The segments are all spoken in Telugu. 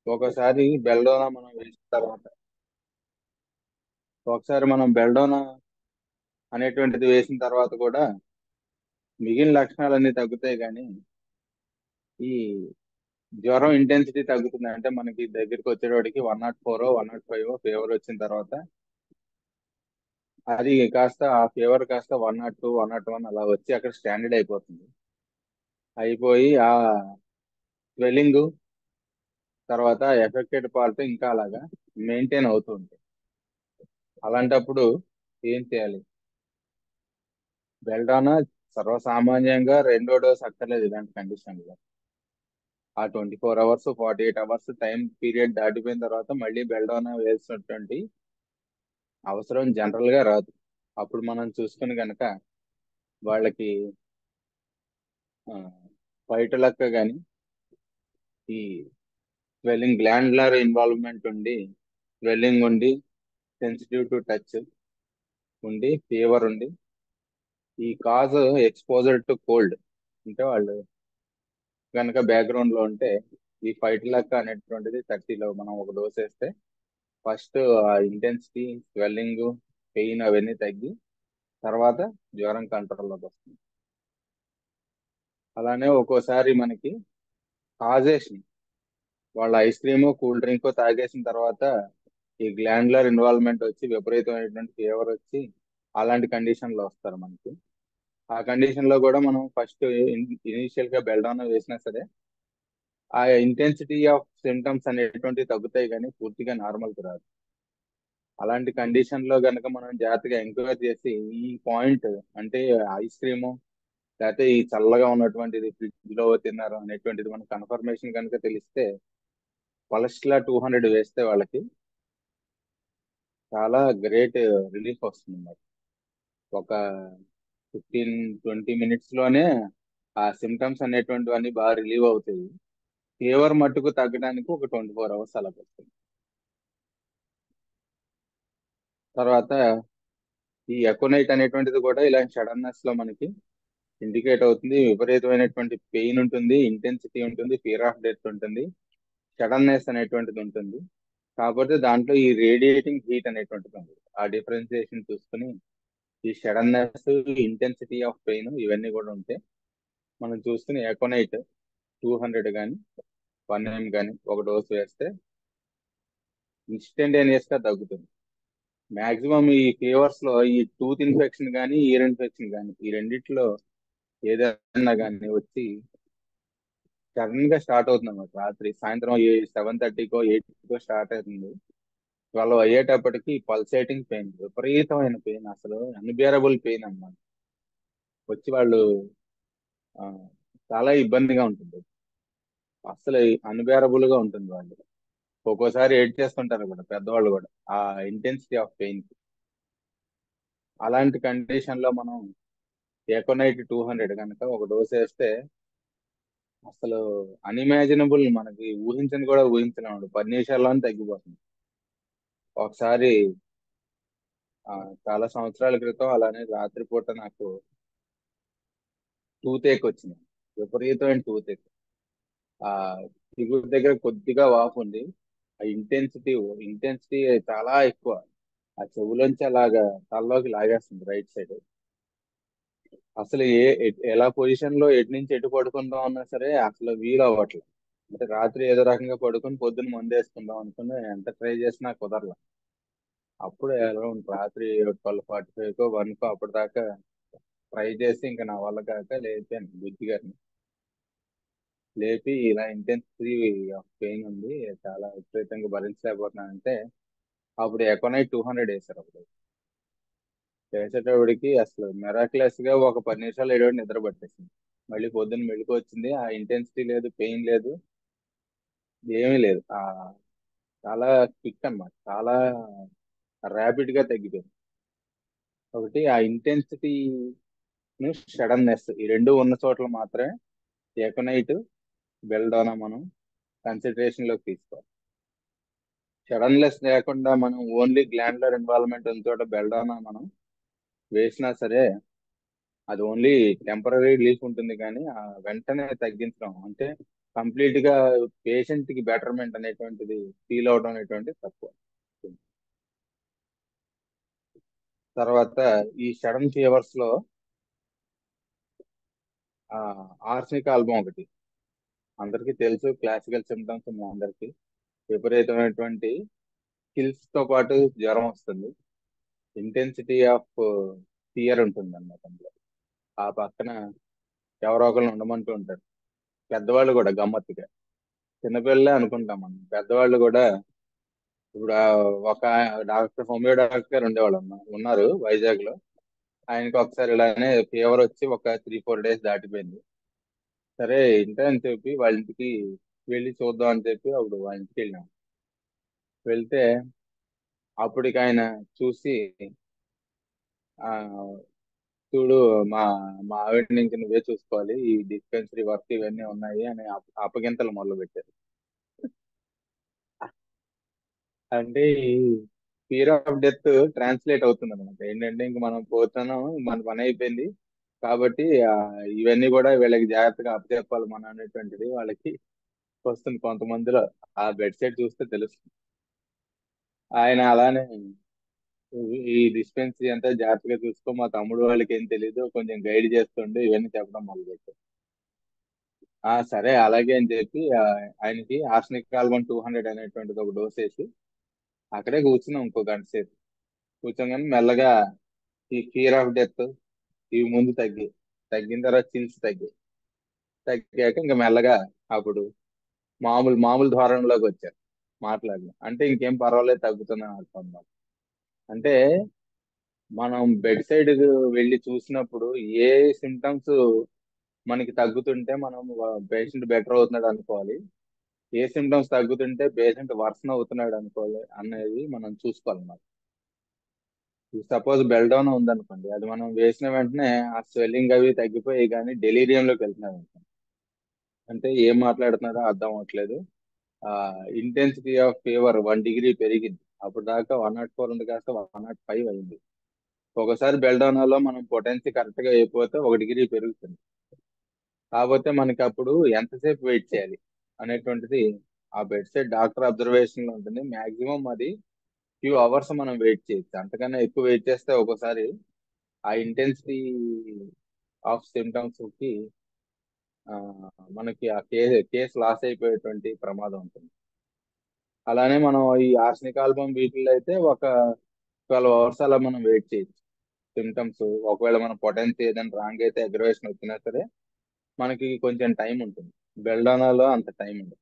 ఒకసారి బెల్డోనా మనం వేసిన తర్వాత ఒకసారి మనం బెల్డోనా అనేటువంటిది వేసిన తర్వాత కూడా మిగిలిన లక్షణాలన్నీ తగ్గుతాయి కానీ ఈ జ్వరం ఇంటెన్సిటీ తగ్గుతుంది అంటే మనకి దగ్గరికి వచ్చేటోడికి one nought four one nought five fever వచ్చిన తర్వాత అది కాస్త ఆ ఫీవర్ కాస్త one nought two one nought one అలా వచ్చి అక్కడ స్టాండర్డ్ అయిపోతుంది అయిపోయి ఆ స్వెల్లింగ్ తర్వాత ఎఫెక్టెడ్ పార్ట్ ఇంకా అలాగా మెయింటైన్ అవుతూ ఉంటుంది అలాంటప్పుడు ఏం చేయాలి బెల్డానా సర్వసామాన్యంగా రెండో డోస్ అక్కర్లేదు ఇలాంటి కండిషన్ లో ఆ twenty four hours forty eight hours time period దాటిపోయిన తర్వాత మళ్ళీ బెల్డానా వేసినటువంటి అవసరం జనరల్ గా రాదు అప్పుడు మనం చూసుకుని కనుక వాళ్ళకి బయటలక్క కానీ ఈ స్వెల్లింగ్ గ్లాండ్లర్ ఇన్వాల్వ్మెంట్ ఉండి స్వెల్లింగ్ ఉండి సెన్సిటివ్ టు టచ్ ఉండి ఫీవర్ ఉండి ఈ కాజ్ ఎక్స్పోజర్ టు కోల్డ్ అంటే వాళ్ళు కనుక బ్యాక్గ్రౌండ్ లో ఉంటే ఈ ఫైట్ లెక్క అనేటువంటిది థర్టీలో మనం ఒక డోస్ వేస్తే ఫస్ట్ ఆ ఇంటెన్సిటీ స్వెల్లింగ్ పెయిన్ అవన్నీ తగ్గి తర్వాత జ్వరం కంట్రోల్లోకి వస్తుంది అలానే ఒక్కోసారి మనకి కాజేషన్ వాళ్ళ ఐస్ క్రీమ్ కూల్ డ్రింక్ తాగేసిన తర్వాత ఈ గ్లాండ్లర్ ఇన్వాల్వ్మెంట్ వచ్చి విపరీతమైనటువంటి ఫీవర్ వచ్చి అలాంటి కండిషన్ లో వస్తారు మనకి ఆ కండిషన్ లో కూడా మనం ఫస్ట్ ఇనిషియల్ గా బెల్డౌన్ వేసినా సరే ఆ ఇంటెన్సిటీ ఆఫ్ సిమ్టమ్స్ అనేటువంటివి తగ్గుతాయి కానీ పూర్తిగా నార్మల్కి రాదు అలాంటి కండిషన్ లో కనుక మనం జాగ్రత్తగా ఎంక్వైరీ చేసి ఈ పాయింట్ అంటే ఐస్ క్రీము లేకపోతే ఈ చల్లగా ఉన్నటువంటిది ఫ్రిడ్జ్ లో తిన్నారు అనేటువంటిది మనకు కన్ఫర్మేషన్ కనుక తెలిస్తే పలస్ట్లా టూ హండ్రెడ్ వేస్తే వాళ్ళకి చాలా గ్రేట్ రిలీఫ్ వస్తుంది మరి ఒక ఫిఫ్టీన్ ట్వంటీ మినిట్స్ లోనే ఆ సిమ్టమ్స్ అనేటువంటివన్నీ బాగా రిలీవ్ అవుతాయి ఫీవర్ మట్టుకు తగ్గడానికి ఒక ట్వంటీ ఫోర్ అవర్స్ అలా పడుతుంది తర్వాత ఈ ఎకోనైట్ అనేటువంటిది కూడా ఇలాంటి సడన్నెస్ లో మనకి ఇండికేట్ అవుతుంది విపరీతమైనటువంటి పెయిన్ ఉంటుంది ఇంటెన్సిటీ ఉంటుంది ఫియర్ ఆఫ్ డెత్ ఉంటుంది సడన్నెస్ అనేటువంటిది ఉంటుంది కాకపోతే దాంట్లో ఈ రేడియేటింగ్ హీట్ అనేటువంటిది ఉంది ఆ డిఫరెన్సియేషన్ చూసుకుని ఈ సడన్నెస్ ఇంటెన్సిటీ ఆఫ్ పెయిన్ ఇవన్నీ కూడా ఉంటాయి మనం చూసుకుని ఎకోనైట్ టూ హండ్రెడ్ కానీ వన్ ఎం కానీ ఒక డోస్ వేస్తే ఇన్స్టంటేనియస్ గా తగ్గుతుంది మాక్సిమం ఈ ఫీవర్స్ లో ఈ టూత్ ఇన్ఫెక్షన్ కానీ ఇయర్ ఇన్ఫెక్షన్ కానీ ఈ రెండిట్లో ఏదైనా కానీ వచ్చి సడన్ గా స్టార్ట్ అవుతుంది అన్నమాట రాత్రి సాయంత్రం సెవెన్ థర్టీకో ఎయిట్కో స్టార్ట్ అవుతుంది ట్వెల్వ్ అయ్యేటప్పటికి పల్సేటింగ్ పెయిన్ విపరీతమైన పెయిన్ అసలు అన్బియరబుల్ పెయిన్ అన్నమాట వచ్చి వాళ్ళు ఆ, చాలా ఇబ్బందిగా ఉంటుంది అసలు అన్బేరబుల్ గా ఉంటుంది వాళ్ళు ఒక్కోసారి ఏడ్ చేస్తుంటారు కూడా పెద్దవాళ్ళు కూడా ఆ ఇంటెన్సిటీ ఆఫ్ పెయిన్ అలాంటి కండిషన్ లో మనం ఎకోనైట్ టూ హండ్రెడ్ కనుక ఒక డోస్ వేస్తే అసలు అన్ఇమాజినబుల్ మనకి ఊహించని కూడా ఊహించలేము పది నిమిషాల్లోనే తగ్గిపోతుంది ఒకసారి ఆ, చాలా సంవత్సరాల క్రితం అలానే రాత్రిపూట నాకు టూత్ ఏక్ వచ్చింది విపరీతమైన టూత్ ఏక్ ఆ చిగురు దగ్గర కొద్దిగా వాపు ఉంది ఆ ఇంటెన్సిటీ ఇంటెన్సిటీ చాలా ఎక్కువ ఆ చెవులోంచి అలాగా తలలోకి లాగేస్తుంది రైట్ సైడ్ అసలు ఏ ఎ- ఎలా పొజిషన్ లో ఎటు నుంచి ఎటు పడుకుందాం అన్నా సరే అసలు వీలు అవ్వట్లేదు అంటే రాత్రి ఏదో రకంగా పడుకొని పొద్దున్న మందేసుకుందాం అనుకుని ఎంత ట్రై చేసినా కుదరల అప్పుడు అరౌండ్ రాత్రి ట్వెల్వ్ ఫార్టీ ఫైవ్ కో వన్ కో అప్పటిదాకా ట్రై చేసి ఇంకా నా వల్ల కాక లేపాను బుద్ధి గారిని లేపి ఇలా ఇంటెన్సిటీ ఆఫ్ పెయిన్ ఉంది చాలా విపరీతంగా భరించలేకపోతున్నానంటే అప్పుడు ఎకోనైట్ టూ హండ్రెడ్ వేశారు అప్పుడు వేసేటప్పటికి అసలు మెరాక్యులస్ గా ఒక పది నిమిషాలు ఏడో నిద్ర పట్టేసింది మళ్ళీ పొద్దున్న మెలకు వచ్చింది ఆ ఇంటెన్సిటీ లేదు పెయిన్ లేదు ఏమీ లేదు ఆ చాలా క్విక్ అన్నమాట చాలా ర్యాపిడ్ గా తగ్గిపోయింది ఒకటి ఆ ఇంటెన్సిటీ సడన్నెస్ ఈ రెండు ఉన్న చోట్ల మాత్రమే ఎకనైట్ బెల్డోనా మనం కన్సిడరేషన్ లోకి తీసుకోవాలి సడన్లెస్ లేకుండా మనం ఓన్లీ గ్లాండ్లర్ ఇన్వాల్వ్మెంట్ ఉన్న చోట బెల్డోనా మనం వేసినా సరే అది ఓన్లీ టెంపరీ రిలీఫ్ ఉంటుంది కానీ ఆ వెంటనే తగ్గించడం అంటే కంప్లీట్ గా పేషెంట్ కి బెటర్మెంట్ అనేటువంటిది ఫీల్ అవడం అనేటువంటిది తక్కువ తర్వాత ఈ సడన్ ఫీవర్స్ లో ఆర్సనిక్ ఆల్బమ్ ఒకటి అందరికీ తెలుసు క్లాసికల్ సిమ్టమ్స్ మీ అందరికీ విపరీతమైనటువంటి కిల్స్ తో పాటు జ్వరం వస్తుంది ఇంటెన్సిటీ ఆఫ్ ఫియర్ ఉంటుంది అన్నమాట అందులో ఆ పక్కన ఎవరో ఒకరు ఉండమంటూ ఉంటారు పెద్దవాళ్ళు కూడా గమ్మత్తుగా చిన్నపిల్లలే అనుకుంటాం మనం పెద్దవాళ్ళు కూడా ఇప్పుడు ఆ ఒక డాక్టర్ హోమియో డాక్టర్ గారు ఉండేవాళ్ళు అన్న ఉన్నారు వైజాగ్ లో ఆయనకి ఒకసారి ఇలానే ఫీవర్ వచ్చి ఒక త్రీ ఫోర్ డేస్ దాటిపోయింది సరే ఇంటే అని చెప్పి వాళ్ళ ఇంటికి వెళ్ళి చూద్దాం అని చెప్పి అప్పుడు వాళ్ళ ఇంటికి వెళ్ళాం వెళ్తే అప్పటికి ఆయన చూసి ఆ చూడు మా మా ఆవిడ నుంచి నువ్వే చూసుకోవాలి ఈ డిస్పెన్సరీ వర్క్ ఇవన్నీ ఉన్నాయి అని అప్ప- అప్పగింతలు మొదలు పెట్టారు అంటే ఈ ఫియర్ ఆఫ్ డెత్ ట్రాన్స్లేట్ అవుతుంది అనమాట ఏంటంటే ఇంక మనం పోతున్నాం మన పని అయిపోయింది కాబట్టి ఆ, ఇవన్నీ కూడా వీళ్ళకి జాగ్రత్తగా అప్పచెప్పాలి మనం అనేటువంటిది వాళ్ళకి వస్తుంది కొంతమందిలో ఆ బెడ్ సైడ్ చూస్తే తెలుస్తుంది ఆయన అలానే ఈ డిస్పెన్సరీ అంతా జాగ్రత్తగా చూసుకో మా తమ్ముడు వాళ్ళకి ఏం తెలీదు కొంచెం గైడ్ చేస్తుండే ఇవన్నీ చెప్పడం మొదలుపెట్టారు ఆ సరే అలాగే అని చెప్పి ఆ, ఆయనకి ఆర్సనిక్ ఆల్బమ్ టూ హండ్రెడ్ అనేటువంటిది ఒక డోస్ వేసి అక్కడే కూర్చున్నాం ఇంకో గంట సేపు కూర్చోగానే మెల్లగా ఈ ఫియర్ ఆఫ్ డెత్ ఇవి ముందు తగ్గి తగ్గిన తర్వాత చిల్స్ తగ్గి తగ్గాక ఇంకా మెల్లగా అప్పుడు మామూలు మామూలు ధోరణిలోకి వచ్చారు మాట్లాడి అంటే ఇంకేం పర్వాలేదు తగ్గుతుందని అర్థం అన్నమాట అంటే మనం బెడ్ సైడ్ వెళ్ళి చూసినప్పుడు ఏ సిమ్టమ్స్ మనకి తగ్గుతుంటే మనం పేషెంట్ బెటర్ అవుతున్నాడు అనుకోవాలి ఏ సిమ్టమ్స్ తగ్గుతుంటే పేషెంట్ వర్సన్ అవుతున్నాడు అనుకోవాలి అనేది మనం చూసుకోవాలన్నమాట సపోజ్ బెల్ డౌన్ ఉందనుకోండి అది మనం వేసిన వెంటనే ఆ స్వెల్లింగ్ అవి తగ్గిపోయి కానీ delirium లోకి వెళ్తున్నాడు అనుకోండి అంటే ఏం మాట్లాడుతున్నారో అర్థం అవ్వట్లేదు ఆ intensity of fever one degree పెరిగింది అప్పుడు దాకా వన్ నాట్ ఫోర్ ఉంది కాస్త వన్ నాట్ ఫైవ్ అయింది ఒకసారి బెల్ డౌన్ లో మనం పొటెన్సీ కరెక్ట్ గా అయిపోతే ఒక డిగ్రీ పెరుగుతుంది కాకపోతే మనకి అప్పుడు ఎంతసేపు వెయిట్ చేయాలి అనేటువంటిది ఆ బెడ్ సైడ్ డాక్టర్ అబ్జర్వేషన్ లో ఉంటుంది మాక్సిమం అది ఫ్యూ అవర్స్ మనం వెయిట్ చేయొచ్చు అంతకన్నా ఎక్కువ వెయిట్ చేస్తే ఒక్కోసారి ఆ ఇంటెన్సిటీ ఆఫ్ సిమ్టమ్స్ కి ఆ, మనకి ఆ కేసు కేసు లాస్ అయిపోయేటువంటి ప్రమాదం ఉంటుంది అలానే మనం ఈ ఆర్సనిక్ ఆల్బమ్ వీటిల్లో అయితే ఒక ట్వెల్వ్ అవర్స్ అలా మనం వెయిట్ చేయొచ్చు సిమ్టమ్స్ ఒకవేళ మన పొటెన్సీ ఏదైనా రాంగ్ అయితే అగ్రవేషన్ వచ్చినా సరే మనకి కొంచెం టైం ఉంటుంది బెల్డానాలో అంత టైం ఉండదు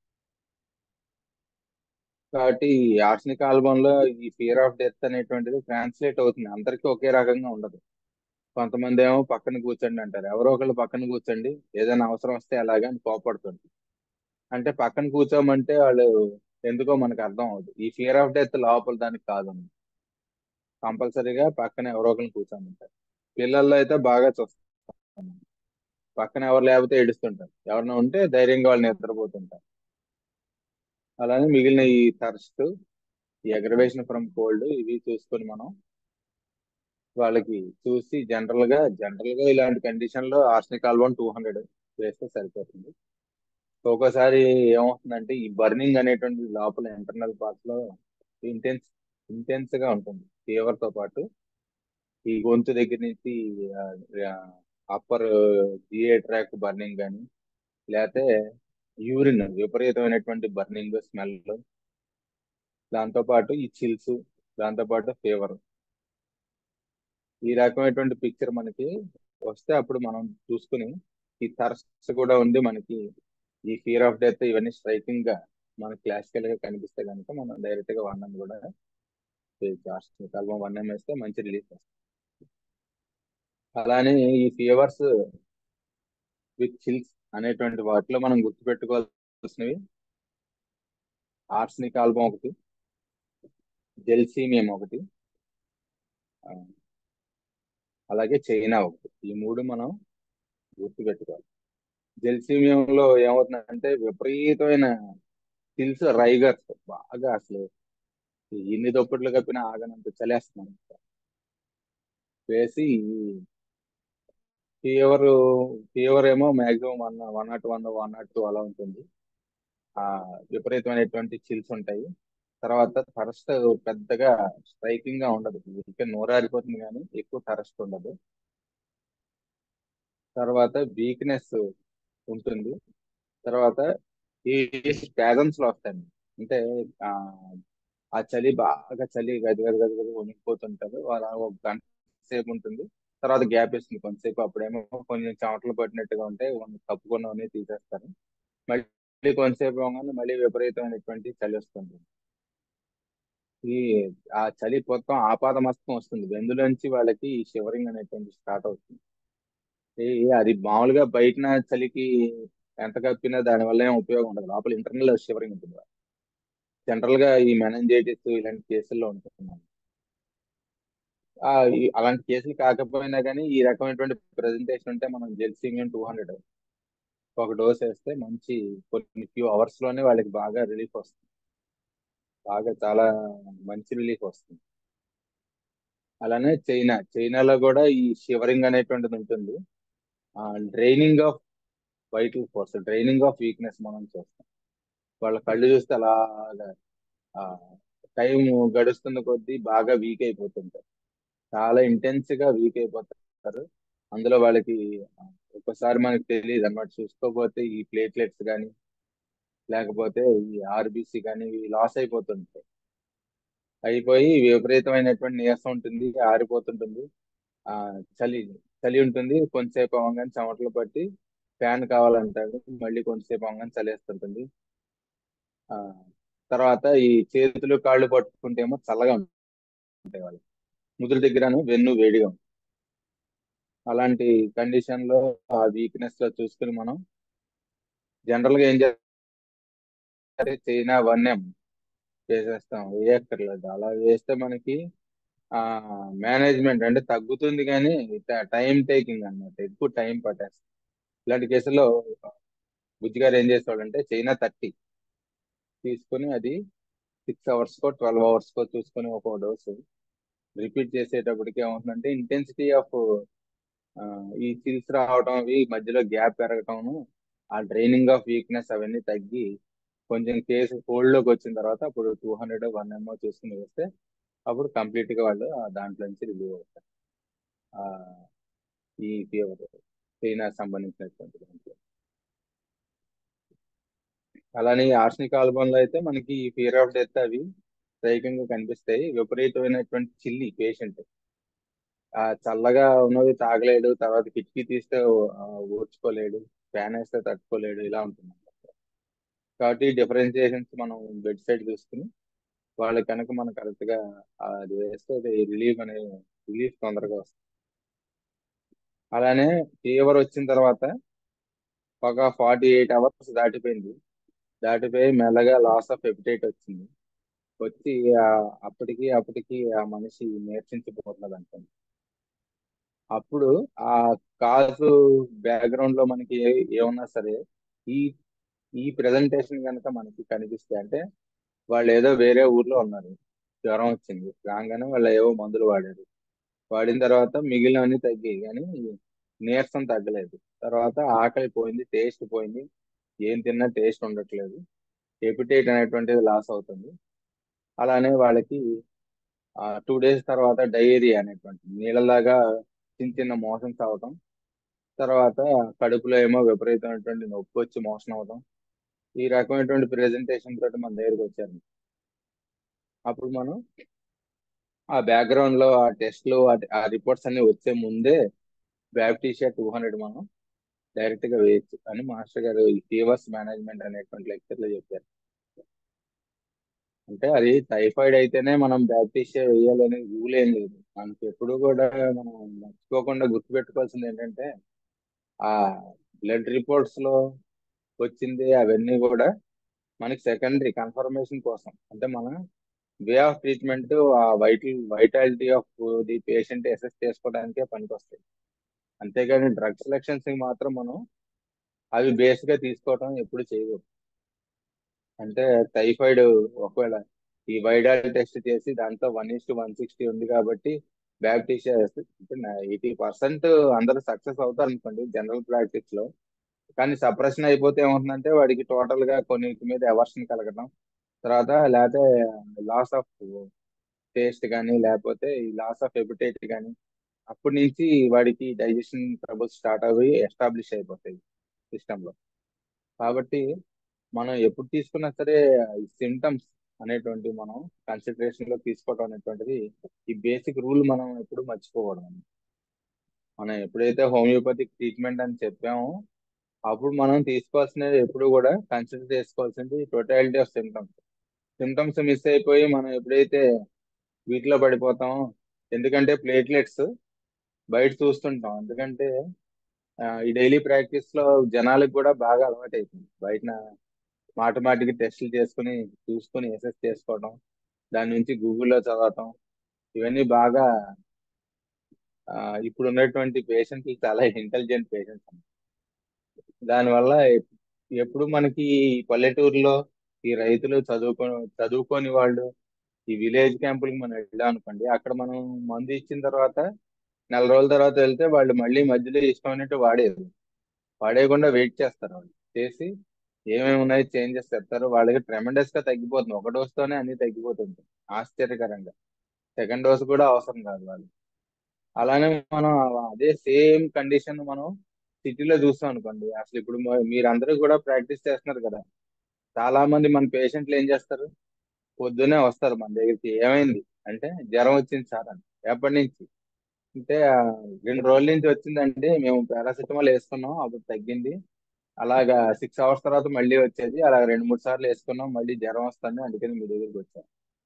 కాబట్టి ఈ ఆర్సనిక్ ఆల్బమ్ లో ఈ ఫియర్ ఆఫ్ డెత్ అనేటువంటిది ట్రాన్స్లేట్ అవుతుంది అందరికీ ఒకే రకంగా ఉండదు కొంతమంది ఏమో పక్కన కూర్చోండి అంటారు ఎవరో ఒకళ్ళు పక్కన కూర్చోండి ఏదైనా అవసరం వస్తే అలాగే అని కోపడుతుంది అంటే పక్కన కూర్చోమంటే వాళ్ళు ఎందుకో మనకు అర్థం అవుతుంది ఈ ఫియర్ ఆఫ్ డెత్ లోపల దానికి కాదు కంపల్సరీగా పక్కన ఎవరో ఒకరిని కూర్చోమంటారు పిల్లల్లో అయితే బాగా చూస్తాం పక్కన ఎవరు లేకపోతే ఏడుస్తుంటారు ఎవరైనా ఉంటే ధైర్యంగా వాళ్ళు నిద్రపోతుంటారు అలానే మిగిలిన ఈ థర్స్ట్ ఈ అగ్రవేషన్ ఫ్రమ్ కోల్డ్ ఇవి చూసుకొని మనం వాళ్ళకి చూసి జనరల్ గా జనరల్ గా ఇలాంటి కండిషన్ లో ఆర్సనిక్ ఆల్బమ్ టూ హండ్రెడ్ వేస్తే సరిపోతుంది ఒక్కోసారి ఏమవుతుందంటే ఈ బర్నింగ్ అనేటువంటి లోపల ఇంటర్నల్ పార్ట్స్ లో ఇంటెన్స్ ఇంటెన్స్ గా ఉంటుంది ఫీవర్ తో పాటు ఈ గొంతు దగ్గర నుంచి అప్పర్ జిఏ ట్రాక్ బర్నింగ్ కానీ లేకపోతే యూరిన్ విపరీతమైనటువంటి బర్నింగ్ స్మెల్ దాంతో పాటు ఈ చిల్స్ దాంతో పాటు ఫీవర్ ఈ రకమైనటువంటి పిక్చర్ మనకి వస్తే అప్పుడు మనం చూసుకుని ఈ థర్స్ట్ కూడా ఉండి మనకి ఈ ఫియర్ ఆఫ్ డెత్ ఇవన్నీ స్ట్రైకింగ్ గా మనకి క్లాసికల్ గా కనిపిస్తే కనుక మనం డైరెక్ట్ గా వన్ కూడా ఆల్బమ్ వన్ వేస్తే మంచి రిలీఫ్ వస్తుంది అలానే ఈ ఫీవర్స్ విత్ చిల్స్ అనేటువంటి వాటిలో మనం గుర్తుపెట్టుకోవాల్సినవి ఆర్సనిక్ ఆల్బమ్ ఒకటి జెల్సీమియం ఒకటి ఆ, అలాగే చైనా ఒకటి ఈ మూడు మనం గుర్తుపెట్టుకోవాలి జెల్సీమియంలో ఏమవుతుందంటే విపరీతమైన చిల్స్ రైగర్స్ బాగా అసలు ఎన్ని దుప్పట్లు కప్పినా ఆగనంత చలేస్తున్నాం వేసి ఫీవర్ ఫీవర్ ఏమో maximum one one nought one one nought two అలా ఉంటుంది ఆ విపరీతమైనటువంటి చిల్స్ ఉంటాయి తర్వాత థరస్ట్ పెద్దగా స్ట్రైకింగ్ గా ఉండదు ఇంకా నోరారిపోతుంది కానీ ఎక్కువ థరస్ట్ ఉండదు తర్వాత వీక్నెస్ ఉంటుంది తర్వాత ఈ స్పాజమ్స్ లో వస్తాయి అంటే ఆ ఆ చలి బాగా చలి గది గది గది గది వణికిపోతుంటారు అలా ఒక గంట సేపు ఉంటుంది తర్వాత గ్యాప్ ఇస్తుంది కొంతసేపు అప్పుడేమో కొంచెం చెమటలు పట్టినట్టుగా ఉంటే కప్పుకున్నవన్నీ తీసేస్తారు మళ్ళీ కొంతసేపు అవగానే మళ్ళీ విపరీతమైనటువంటి చలి వస్తుంది ఈ ఆ చలి మొత్తం ఆపాదమస్తం వస్తుంది వెందులోంచి వాళ్ళకి ఈ షివరింగ్ అనేటువంటి స్టార్ట్ అవుతుంది ఈ- అది మామూలుగా బయటన చలికి ఎంత కప్పినా దాని వల్ల ఏం ఉపయోగం ఉండదు లోపల ఇంటర్నల్ షివరింగ్ ఉంటుంది జనరల్ గా ఈ మెనంజైటిస్ ఇలాంటి కేసుల్లో ఉంటుంది ఆ, ఈ- అలాంటి కేసులు కాకపోయినా కానీ ఈ రకమైనటువంటి ప్రెజెంటేషన్ ఉంటే మనం జెల్సిమియన్ టూ హండ్రెడ్ ఒక డోస్ వేస్తే మంచి కొన్ని ఫ్యూ అవర్స్ లోనే వాళ్ళకి బాగా రిలీఫ్ వస్తుంది బాగా చాలా మంచి రిలీఫ్ వస్తుంది అలానే చైనా చైనాలో కూడా ఈ షివరింగ్ అనేటువంటిది ఉంటుంది draining of vital force draining of weakness మనం చూస్తాం వాళ్ళ కళ్ళు చూస్తే అలాగా టైం గడుస్తున్న కొద్దీ బాగా వీక్ అయిపోతుంటారు చాలా ఇంటెన్స్ గా వీక్ అయిపోతారు అందులో వాళ్ళకి ఆ, ఒక్కసారి మనకు తెలియదు అన్నమాట చూసుకోకపోతే ఈ ప్లేట్లెట్స్ కానీ లేకపోతే ఈ ఆర్బిసి కానీ ఇవి లాస్ అయిపోతుంటాయి అయిపోయి విపరీతమైనటువంటి నీరసం ఉంటుంది ఆరిపోతుంటుంది ఆ చలి చలి ఉంటుంది కొంతసేపు అవ్వగానే చెమటలు పట్టి ఫ్యాన్ కావాలంటాడు మళ్ళీ కొంతసేపు అవ్వగానే చలేస్తుంటుంది ఆ తర్వాత ఈ చేతులు కాళ్ళు పట్టుకుంటే ఏమో చల్లగా ఉంటాయి వాళ్ళు ముదురు దగ్గరను వెన్ను వేడిగా ఉంటుంది అలాంటి కండిషన్ లో ఆ వీక్నెస్ లో చూసుకుని మనం జనరల్ గా ఏం చేస్తే చైనా వన్ ఎం వేసేస్తాం వేయక్కర్లేదు అలా వేస్తే మనకి ఆ మేనేజ్మెంట్ అంటే తగ్గుతుంది కానీ టైం టేకింగ్ అన్నమాట ఎక్కువ టైం పట్టేస్తుంది ఇలాంటి కేసుల్లో బుజ్జి గారు ఏం చేసేవాడంటే చైనా థర్టీ తీసుకొని అది సిక్స్ అవర్స్ కో ట్వెల్వ్ అవర్స్ కో చూసుకొని ఒక డోసు రిపీట్ చేసేటప్పటికి ఏమవుతుందంటే ఇంటెన్సిటీ ఆఫ్ ఈ చిల్స్ రావడం అవి మధ్యలో గ్యాప్ పెరగటం ఆ డ్రైనింగ్ ఆఫ్ వీక్నెస్ అవన్నీ తగ్గి కొంచెం కేసు హోల్డ్ లోకి వచ్చిన తర్వాత అప్పుడు టూ హండ్రెడ్ వన్ ఎంఓ చూసుకుని వస్తే అప్పుడు కంప్లీట్ గా వాళ్ళు ఆ దాంట్లో నుంచి రిలీవ్ అవుతారు ఆ, ఈ ఫీవర్ చైనా సంబంధించినటువంటి దాంట్లో అలానే ఆర్సనిక్ ఆల్బమ్ లో అయితే మనకి ఈ ఫియర్ ఆఫ్ డెత్ అవి స్ట్రైకింగ్ కనిపిస్తాయి విపరీతమైనటువంటి చిల్లి పేషెంట్ ఆ చల్లగా ఉన్నది తాగలేడు తర్వాత కిటికీ తీస్తే ఆ, ఓర్చుకోలేడు ఫ్యాన్ వేస్తే తట్టుకోలేడు ఇలా ఉంటుంది కాబట్టి డిఫరెన్సియేషన్స్ మనం బెడ్ సైడ్ చూసుకుని వాళ్ళకి కనుక మనం కరెక్ట్ గా అది వేస్తే అది రిలీఫ్ అనే రిలీఫ్ తొందరగా వస్తుంది అలానే ఫీవర్ వచ్చిన తర్వాత ఒక ఫార్టీ ఎయిట్ అవర్స్ దాటిపోయింది దాటిపోయి మెల్లగా లాస్ ఆఫ్ ఎపిటైట్ వచ్చింది వచ్చి ఆ అప్పటికి అప్పటికి ఆ మనిషి నేర్చించిపోతున్నది అనుకోండి అప్పుడు ఆ కాజు బ్యాక్గ్రౌండ్ లో మనకి ఏ- ఏమన్నా సరే ఈ ఈ ప్రెజెంటేషన్ కనుక మనకి కనిపిస్తే అంటే వాళ్ళు ఏదో వేరే ఊర్లో ఉన్నారు జ్వరం వచ్చింది రాగానే వాళ్ళు ఏవో మందులు వాడారు వాడిన తర్వాత మిగిలినవన్నీ తగ్గాయి కానీ నీరసం తగ్గలేదు తర్వాత ఆకలి పోయింది టేస్ట్ పోయింది ఏం తిన్నా టేస్ట్ ఉండట్లేదు ఎపిటైట్ అనేటువంటిది లాస్ అవుతుంది అలానే వాళ్ళకి టూ డేస్ తర్వాత డయేరియా అనేటువంటి నీళ్ళలాగా చిన్న చిన్న మోషన్స్ అవటం తర్వాత కడుపులో ఏమో విపరీతమైనటువంటి నొప్పి వచ్చి మోషన్ అవడం ఈ రకమైనటువంటి ప్రెజెంటేషన్ తోటి మన దగ్గరికి వచ్చారు అప్పుడు మనం ఆ బ్యాక్గ్రౌండ్ లో ఆ టెస్ట్లు ఆ రిపోర్ట్స్ అన్ని వచ్చే ముందే బ్యాప్టీషియా టూ హండ్రెడ్ మనం డైరెక్ట్ గా వేయచ్చు అని మాస్టర్ గారు ఈ ఫీవర్స్ మేనేజ్మెంట్ అనేటువంటి లెక్చర్ లో చెప్పారు అంటే అది టైఫాయిడ్ అయితేనే మనం బ్యాప్టీషియా వేయాలనే రూల్ ఏం లేదు మనకి ఎప్పుడు కూడా మనం మర్చిపోకుండా గుర్తుపెట్టుకోవాల్సింది ఏంటంటే ఆ బ్లడ్ రిపోర్ట్స్ లో వచ్చింది అవన్నీ కూడా మనకి సెకండరీ కన్ఫర్మేషన్ కోసం అంటే మన వే ఆఫ్ ట్రీట్మెంట్ ఆ vital vitality of the patient assess చేసుకోవడానికే పనికొస్తాయి అంతేగాని డ్రగ్ సెలక్షన్స్ మాత్రం మనం అవి బేస్ గా తీసుకోవడం ఎప్పుడు చేయకూడదు అంటే టైఫాయిడ్ ఒకవేళ ఈ వైడాల్ టెస్ట్ చేసి దాంట్లో one is to one sixty ఉంది కాబట్టి బ్యాప్టిషియా అంటే ఎయిటీ పర్సెంట్ అందరూ సక్సెస్ అవుతారు అనుకోండి జనరల్ ప్రాక్టీస్ లో కానీ సప్రెషన్ అయిపోతే ఏమవుతుందంటే వాడికి టోటల్ గా కొన్నిటి మీద ఎవర్షన్ కలగడం తర్వాత లేకపోతే లాస్ ఆఫ్ టేస్ట్ కానీ లేకపోతే ఈ లాస్ ఆఫ్ ఎపిటైట్ కానీ అప్పటి నుంచి వాడికి డైజెషన్ ట్రబుల్స్ స్టార్ట్ అవి ఎస్టాబ్లిష్ అయిపోతాయి సిస్టమ్ లో కాబట్టి మనం ఎప్పుడు తీసుకున్నా సరే ఈ సిమ్టమ్స్ అనేటువంటి మనం కన్సిడరేషన్ లో తీసుకోవడం అనేటువంటిది ఈ బేసిక్ రూల్ మనం ఎప్పుడు మర్చిపోకూడదు మనం ఎప్పుడైతే హోమియోపతిక్ ట్రీట్మెంట్ అని చెప్పామో అప్పుడు మనం తీసుకోవాల్సినది ఎప్పుడు కూడా కన్సిడర్ చేసుకోవాల్సింది totality of symptoms symptoms miss అయిపోయి మనం ఎప్పుడైతే వీటిలో పడిపోతామో ఎందుకంటే ప్లేట్లెట్స్ బయట చూస్తుంటాం ఎందుకంటే ఆ, ఈ డైలీ ప్రాక్టీస్ లో జనాలకు కూడా బాగా అలవాటు అయిపోయింది బయట మాట మాటికి టెస్టులు చేసుకుని చూసుకుని ఎసెస్ చేసుకోవడం దాని నుంచి గూగుల్లో చదవటం ఇవన్నీ బాగా ఆ, ఇప్పుడు ఉన్నటువంటి పేషెంట్లు చాలా ఇంటెలిజెంట్ పేషెంట్స్ దానివల్ల ఎప్- ఎప్పుడు మనకి ఈ పల్లెటూరులో ఈ రైతులు చదువుకో చదువుకోని వాళ్ళు ఈ విలేజ్ క్యాంపులకి మనం వెళ్ళాం అనుకోండి అక్కడ మనం మందు ఇచ్చిన తర్వాత నెల రోజుల తర్వాత వెళ్తే వాళ్ళు మళ్ళీ మధ్యలో ఇష్టం అన్నట్టు వాడేది వాడేయకుండా వెయిట్ చేస్తారు వాళ్ళు చేసి ఏమేమి ఉన్నాయి చేంజెస్ చెప్తారు వాళ్ళకి ట్రెమెండస్ గా తగ్గిపోతుంది ఒక డోస్ తోనే అన్ని తగ్గిపోతుంది ఆశ్చర్యకరంగా సెకండ్ డోస్ కూడా అవసరం కాదు వాళ్ళు అలానే మనం అదే సేమ్ కండిషన్ మనం సిటీలో చూస్తాం అనుకోండి అసలు ఇప్పుడు మ- మీరందరూ కూడా ప్రాక్టీస్ చేస్తున్నారు కదా చాలా మంది మన పేషెంట్లు ఏం చేస్తారు పొద్దునే వస్తారు మన దగ్గరికి ఏమైంది అంటే జ్వరం వచ్చింది సార్ అని ఎప్పటి నుంచి అంటే ఆ, రెండు రోజుల నుంచి వచ్చిందంటే మేము పారాసిటమాల్ వేసుకున్నాం అప్పుడు తగ్గింది అలాగా సిక్స్ అవర్స్ తర్వాత మళ్ళీ వచ్చేది అలా రెండు మూడు సార్లు వేసుకున్నాం మళ్ళీ జ్వరం వస్తుంది అందుకని మీ దగ్గరికి వచ్చాం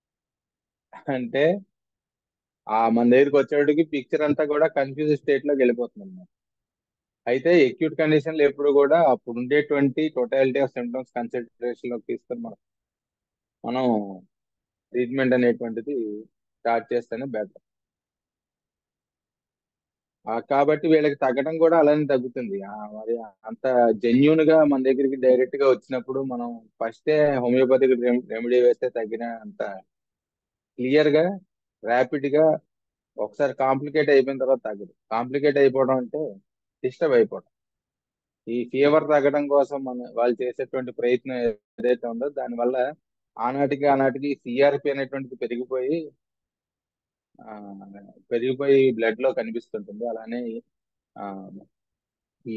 అంటే ఆ మన దగ్గరికి వచ్చేటికి పిక్చర్ అంతా కూడా కన్ఫ్యూజ్ స్టేట్ లోకి వెళ్ళిపోతుంది అన్నమాట అయితే ఎక్యూట్ కండిషన్ లో ఎప్పుడు కూడా అప్పుడు ఉండేటువంటి టోటాలిటీ ఆఫ్ సిమ్టమ్స్ కన్సిడరేషన్ లోకి తీసుకొని మనం మనం ట్రీట్మెంట్ అనేటువంటిది స్టార్ట్ చేస్తేనే బెటర్ కాబట్టి వీళ్ళకి తగ్గడం కూడా అలానే తగ్గుతుంది ఆ, మరి అంత జెన్యున్ గా మన దగ్గరికి డైరెక్ట్ గా వచ్చినప్పుడు మనం ఫస్టే హోమియోపతిక్ రెమెడీ వేస్తే తగ్గిన అంత క్లియర్ గా ర్యాపిడ్ గా ఒకసారి కాంప్లికేట్ అయిపోయిన తర్వాత తగ్గదు కాంప్లికేట్ అయిపోవడం అంటే డిస్టర్బ్ అయిపోవడం ఈ ఫీవర్ తగ్గడం కోసం మన వాళ్ళు చేసేటువంటి ప్రయత్నం ఏదైతే ఉందో దానివల్ల ఆనాటికి ఆనాటికి సిఆర్పి అనేటువంటిది పెరిగిపోయి ఆ, పెరిగిపోయి బ్లడ్ లో కనిపిస్తుంటుంది అలానే ఆ, ఈ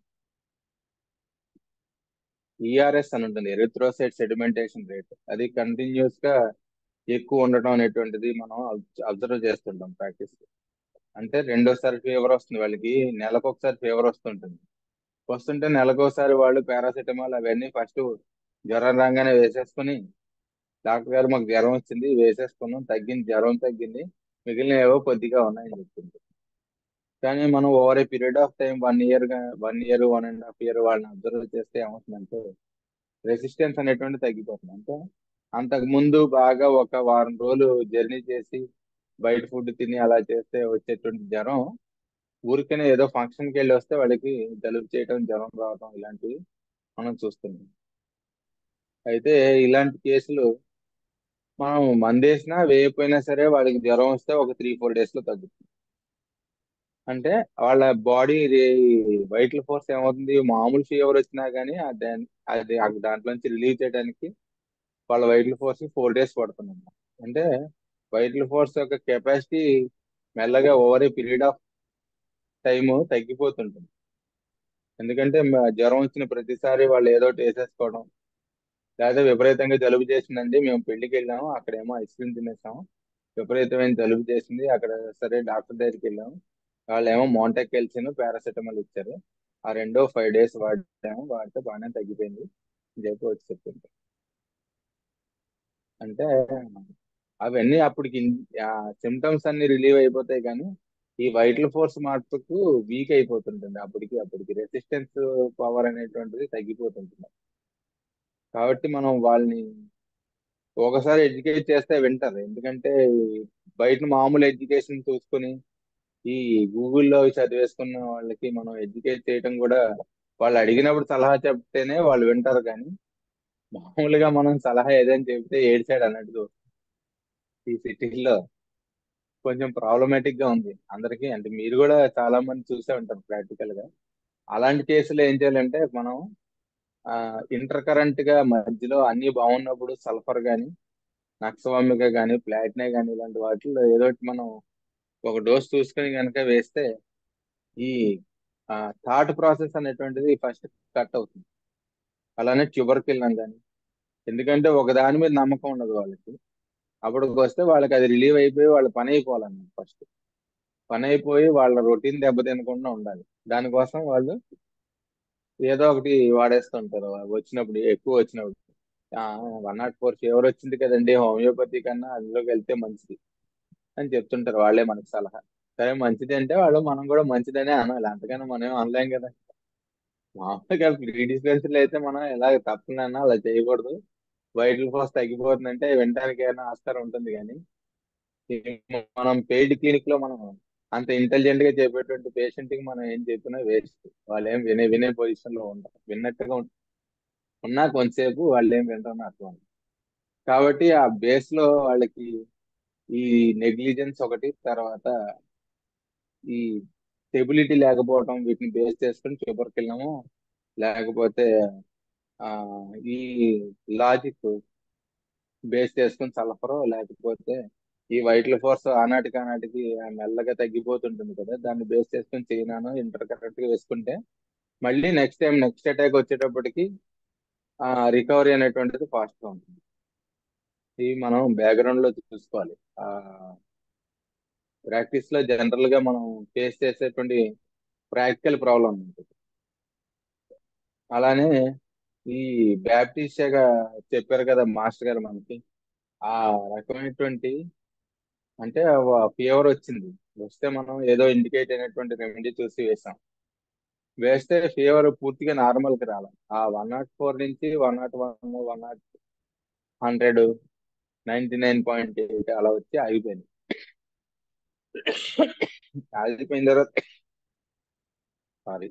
ఈఆర్ఎస్ అని ఉంటుంది ఎరిథ్రోసైట్ సెడిమెంటేషన్ రేట్ అది కంటిన్యూస్ గా ఎక్కువ ఉండటం అనేటువంటిది మనం అబ్జర్వ్ చేస్తుంటాం ప్రాక్టీస్ అంటే రెండోసారి ఫీవర్ వస్తుంది వాళ్ళకి నెలకు ఒకసారి ఫీవర్ వస్తుంటుంది వస్తుంటే నెలకోసారి వాళ్ళు పారాసిటమాల్ అవన్నీ ఫస్ట్ జ్వరం రాగానే వేసేసుకుని డాక్టర్ గారు మాకు జ్వరం వచ్చింది వేసేసుకున్నాం తగ్గింది జ్వరం తగ్గింది మిగిలిన ఏవో కొద్దిగా ఉన్నాయని చెప్తుంది కానీ మనం over a period of time one year one year one and half year వాళ్ళని అబ్జర్వ్ చేస్తే ఏమవుతుందంటే రెసిస్టెన్స్ అనేటువంటి తగ్గిపోతుంది అంటే అంతకు ముందు బాగా ఒక వారం రోజులు జర్నీ చేసి బయట ఫుడ్ తిని అలా చేస్తే వచ్చేటువంటి జ్వరం ఊరికనే ఏదో ఫంక్షన్కి వెళ్ళి వస్తే వాళ్ళకి జలుబు చేయడం జ్వరం రావడం ఇలాంటివి మనం చూస్తున్నాం అయితే ఇలాంటి కేసులు మనం మందేసినా వేయకపోయినా సరే వాళ్ళకి జ్వరం వస్తే ఒక త్రీ ఫోర్ డేస్ లో తగ్గుతుంది అంటే వాళ్ళ బాడీ వైటల్ ఫోర్స్ ఏమవుతుంది మామూలు ఫీవర్ వచ్చినా కానీ అది అది దాంట్లో నుంచి రిలీవ్ చేయడానికి వాళ్ళ వైటల్ ఫోర్స్ ఫోర్ డేస్ పడుతుంది అంటే వైటల్ ఫోర్స్ యొక్క కెపాసిటీ మెల్లగా over a period of time తగ్గిపోతుంటుంది ఎందుకంటే మ- జ్వరం వచ్చిన ప్రతిసారి వాళ్ళు ఏదో ఒకటి వేసేసుకోవడం లేదా విపరీతంగా జలుబు చేసిందండి మేము పెళ్లికి వెళ్ళాము అక్కడేమో ఐస్ క్రీమ్ తినేసాము విపరీతమైన జలుబు చేసింది అక్కడ సరే డాక్టర్ దగ్గరికి వెళ్ళాము వాళ్ళు ఏమో మోంటెక్ ఎల్సిన్ పారాసెటమాల్ ఇచ్చారు ఆ రెండో ఫైవ్ డేస్ వాడాము వాడితే బాగానే తగ్గిపోయింది అని చెప్పి వచ్చి చెప్పింది అంటే అవన్నీ అప్పటికి సిమ్టమ్స్ అన్ని రిలీవ్ అయిపోతాయి కానీ ఈ వైటల్ ఫోర్స్ మార్పుకు వీక్ అయిపోతుంటుంది అప్పటికి అప్పటికి రెసిస్టెన్స్ పవర్ అనేటువంటిది తగ్గిపోతుంటుంది కాబట్టి మనం వాళ్ళని ఒకసారి ఎడ్యుకేట్ చేస్తే వింటారు ఎందుకంటే బయట మామూలు ఎడ్యుకేషన్ చూసుకొని ఈ గూగుల్లో చదివేసుకున్న వాళ్ళకి మనం ఎడ్యుకేట్ చేయడం కూడా వాళ్ళు అడిగినప్పుడు సలహా చెప్తేనే వాళ్ళు వింటారు కానీ మామూలుగా మనం సలహా ఏదైనా చెప్తే ఏడ్చాడు అన్నట్టు ఈ సిటీల్లో కొంచెం ప్రాబ్లమాటిక్ గా ఉంది అందరికీ అంటే మీరు కూడా చాలా మంది చూసే ఉంటారు ప్రాక్టికల్ గా అలాంటి కేసులు ఏం చేయాలంటే మనం ఆ ఇంటర్ కరెంట్ గా మధ్యలో అన్ని బాగున్నప్పుడు సల్ఫర్ గాని నక్సవామిక గాని ప్లాటినా గాని ఇలాంటి వాటిల్లో ఏదో ఒకటి మనం ఒక డోస్ చూసుకొని కనుక వేస్తే ఈ థాట్ ప్రాసెస్ అనేటువంటిది ఫస్ట్ కట్ అవుతుంది అలానే ట్యూబర్కిల్ కానీ ఎందుకంటే ఒక దాని మీద నమ్మకం ఉండదు వాళ్ళకి అప్పటికి వస్తే వాళ్ళకి అది రిలీవ్ అయిపోయి వాళ్ళ పని అయిపోవాలన్నమాట ఫస్ట్ పని అయిపోయి వాళ్ళ రొటీన్ దెబ్బతినకుండా ఉండాలి దానికోసం వాళ్ళు ఏదో ఒకటి వాడేస్తుంటారు వచ్చినప్పుడు ఎక్కువ వచ్చినప్పుడు వన్ నాట్ ఫోర్ ఫీవర్ వచ్చింది కదండి హోమియోపతి కన్నా అందులోకి వెళ్తే మంచిది అని చెప్తుంటారు వాళ్ళే మనకి సలహా సరే మంచిది అంటే వాళ్ళు మనం కూడా మంచిదనే అనాలి అంతకన్నా మనం ఏం అనలేం కదా మామూలుగా ప్రీ డిస్పెన్సరీలో అయితే మనం ఎలా తప్పనన్నా అలా చేయకూడదు వైటల్ ఫోర్స్ తగ్గిపోతుందంటే వినడానికి ఏమైనా ఆస్కారం ఉంటుంది కానీ మనం పెయిడ్ క్లినిక్ లో మనం అంత ఇంటెలిజెంట్ గా చెప్పేటువంటి పేషెంట్ కి మనం ఏం చెప్పినా వేస్ట్ వాళ్ళు ఏం వినే వినే పొజిషన్ లో ఉంటారు విన్నట్టుగా ఉం- ఉన్నా కొంతసేపు వాళ్ళు ఏం వింటారని అర్థం కాబట్టి ఆ బేస్ లో వాళ్ళకి ఈ నెగ్లిజెన్స్ ఒకటి తర్వాత ఈ స్టెబిలిటీ లేకపోవడం వీటిని బేస్ చేసుకుని పేపర్కి వెళ్ళాము లేకపోతే ఆ ఈ లాజిక్ బేస్ చేసుకుని సల్ఫర్ లేకపోతే ఈ వైట్ల ఫోర్స్ ఆనాటికి ఆనాటికి మెల్లగా తగ్గిపోతుంటుంది కదా దాన్ని బేస్ చేసుకుని చైనాను ఇంటర్ కరెక్ట్ గా వేసుకుంటే మళ్ళీ నెక్స్ట్ టైం నెక్స్ట్ అటాక్ వచ్చేటప్పటికి ఆ రికవరీ అనేటువంటిది ఫాస్ట్ గా ఉంటుంది ఇది మనం బ్యాక్గ్రౌండ్ లో చూసుకోవాలి ఆ ప్రాక్టీస్ లో జనరల్ గా మనం ఫేస్ చేసేటువంటి ప్రాక్టికల్ ప్రాబ్లం ఉంటుంది అలానే ఈ బ్యాప్టిస్ట్గా చెప్పారు కదా మాస్టర్ గారు మనకి ఆ రకమైనటువంటి అంటే ఫీవర్ వచ్చింది వస్తే మనం ఏదో ఇండికేట్ అయినటువంటి రెమెడీ చూసి వేసాం వేస్తే ఫీవర్ పూర్తిగా నార్మల్ కి రాలి ఆ వన్ నాట్ ఫోర్ నుంచి one nought one one nought hundred ninety nine point eight అలా వచ్చి ఆగిపోయింది ఆగిపోయిన తర్వాత సారీ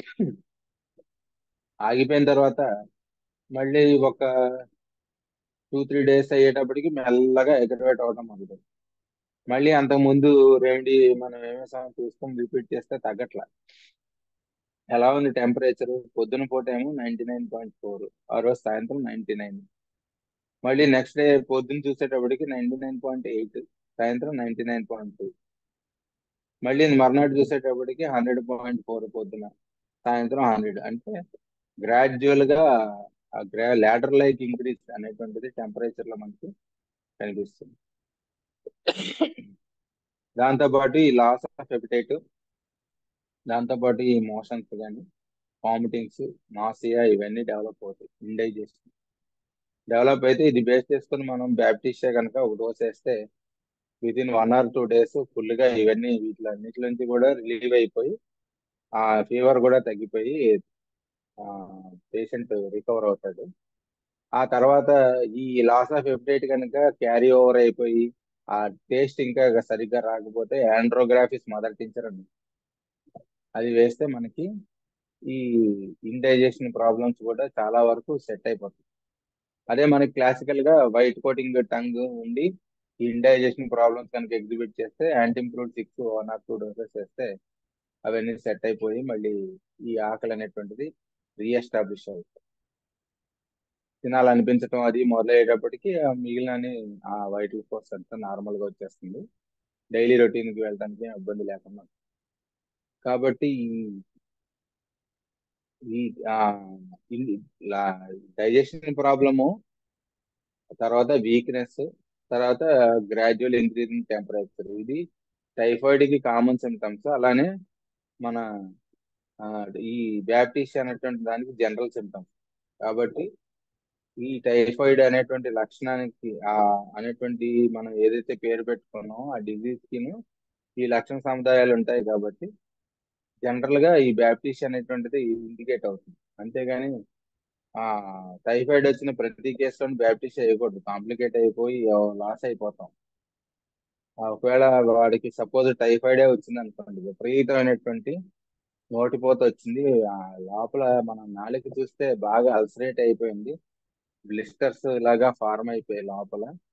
ఆగిపోయిన తర్వాత మళ్ళీ ఒక టూ త్రీ డేస్ అయ్యేటప్పటికి మెల్లగా ఎగరవేట్ అవడం మొదలైంది మళ్ళీ అంతకు ముందు రెమెడీ మనం ఏమేసామో చూసుకొని రిపీట్ చేస్తే తగ్గట్లా ఎలా ఉంది టెంపరేచర్ పొద్దున పూట ఏమో నైన్టీ నైన్ పాయింట్ ఫోర్ ఆ రోజు సాయంత్రం నైన్టీ నైన్ మళ్ళీ నెక్స్ట్ డే పొద్దున చూసేటప్పటికి నైన్టీ నైన్ పాయింట్ ఎయిట్ సాయంత్రం నైన్టీ నైన్ పాయింట్ టూ మళ్ళీ మర్నాడు చూసేటప్పటికి హండ్రెడ్ పాయింట్ ఫోర్ పొద్దున సాయంత్రం హండ్రెడ్ అంటే గ్రాడ్యువల్ గా లాడర్ లైక్ ఇంక్రీజ్ అనేటువంటిది టెంపరేచర్ లో మనకి కనిపిస్తుంది దాంతోపాటు ఈ లాస్ ఆఫ్ ఎపిటైట్ దాంతోపాటు ఈ మోషన్స్ కానీ వామిటింగ్స్ నాసియా ఇవన్నీ డెవలప్ అవుతాయి ఇండైజెషన్ డెవలప్ అయితే ఇది బేస్ చేసుకుని మనం బ్యాప్టిస్టే కనుక ఒక డోస్ వేస్తే within one or two days full గా ఇవన్నీ వీటిలన్నిటి నుంచి కూడా రిలీవ్ అయిపోయి ఆ ఫీవర్ కూడా తగ్గిపోయి పేషెంట్ రికవర్ అవుతాడు ఆ తర్వాత ఈ లాస్ ఆఫ్ ఎపిటైట్ కనుక క్యారీ ఓవర్ అయిపోయి ఆ టేస్ట్ ఇంకా సరిగ్గా రాకపోతే ఆండ్రోగ్రాఫిస్ మదర్ టీచర్ అని అది వేస్తే మనకి ఈ ఇండైజెషన్ ప్రాబ్లమ్స్ కూడా చాలా వరకు సెట్ అయిపోతాయి అదే మనకి క్లాసికల్ గా వైట్ కోటింగ్ టంగ్ ఉండి ఈ ఇండైజెషన్ ప్రాబ్లమ్స్ కనుక ఎగ్జిబిట్ చేస్తే యాంటీంప్రూడ్ six one or two doses వేస్తే అవన్నీ సెట్ అయిపోయి మళ్ళీ ఈ ఆకలి అనేటువంటిది రీఎస్టాబ్లిష్ అవుతుంది తినాలనిపించడం అది మొదలయ్యేటప్పటికి ఆ మిగిలిన ఆ వైటల్ ఫోర్స్ అంతా నార్మల్ గా వచ్చేస్తుంది డైలీ రొటీన్ కి వెళ్ళడానికి ఏం ఇబ్బంది లేకుండా కాబట్టి ఈ డైజెషన్ ప్రాబ్లము తర్వాత వీక్నెస్ తర్వాత గ్రాడ్యువల్ ఇంక్రీజ్ ఇన్ టెంపరేచర్ ఇది టైఫాయిడ్ కి కామన్ సిమ్టమ్స్ అలానే మన ఈ బ్యాప్టిస్ అనేటువంటి దానికి జనరల్ సిమ్టమ్స్ కాబట్టి ఈ టైఫాయిడ్ అనేటువంటి లక్షణానికి ఆ అనేటువంటి మనం ఏదైతే పేరు పెట్టుకున్నామో ఆ డిజీజ్ కి ఈ లక్షణ సముదాయాలు ఉంటాయి కాబట్టి జనరల్ గా ఈ బ్యాప్టిస్ అనేటువంటిది ఇండికేట్ అవుతుంది అంతేగాని ఆ టైఫాయిడ్ వచ్చిన ప్రతి కేసులో బ్యాప్టిస్ చేయకూడదు కాంప్లికేట్ అయిపోయి లాస్ అయిపోతాం ఒకవేళ వాడికి సపోజ్ టైఫాయిడే వచ్చింది అనుకోండి విపరీతమైనటువంటి నోటిపోత వచ్చింది ఆ లోపల మన నాలుక చూస్తే బాగా అల్సరేట్ అయిపోయింది బ్లిస్టర్స్ లాగా ఫార్మ్ అయిపోయాయి లోపల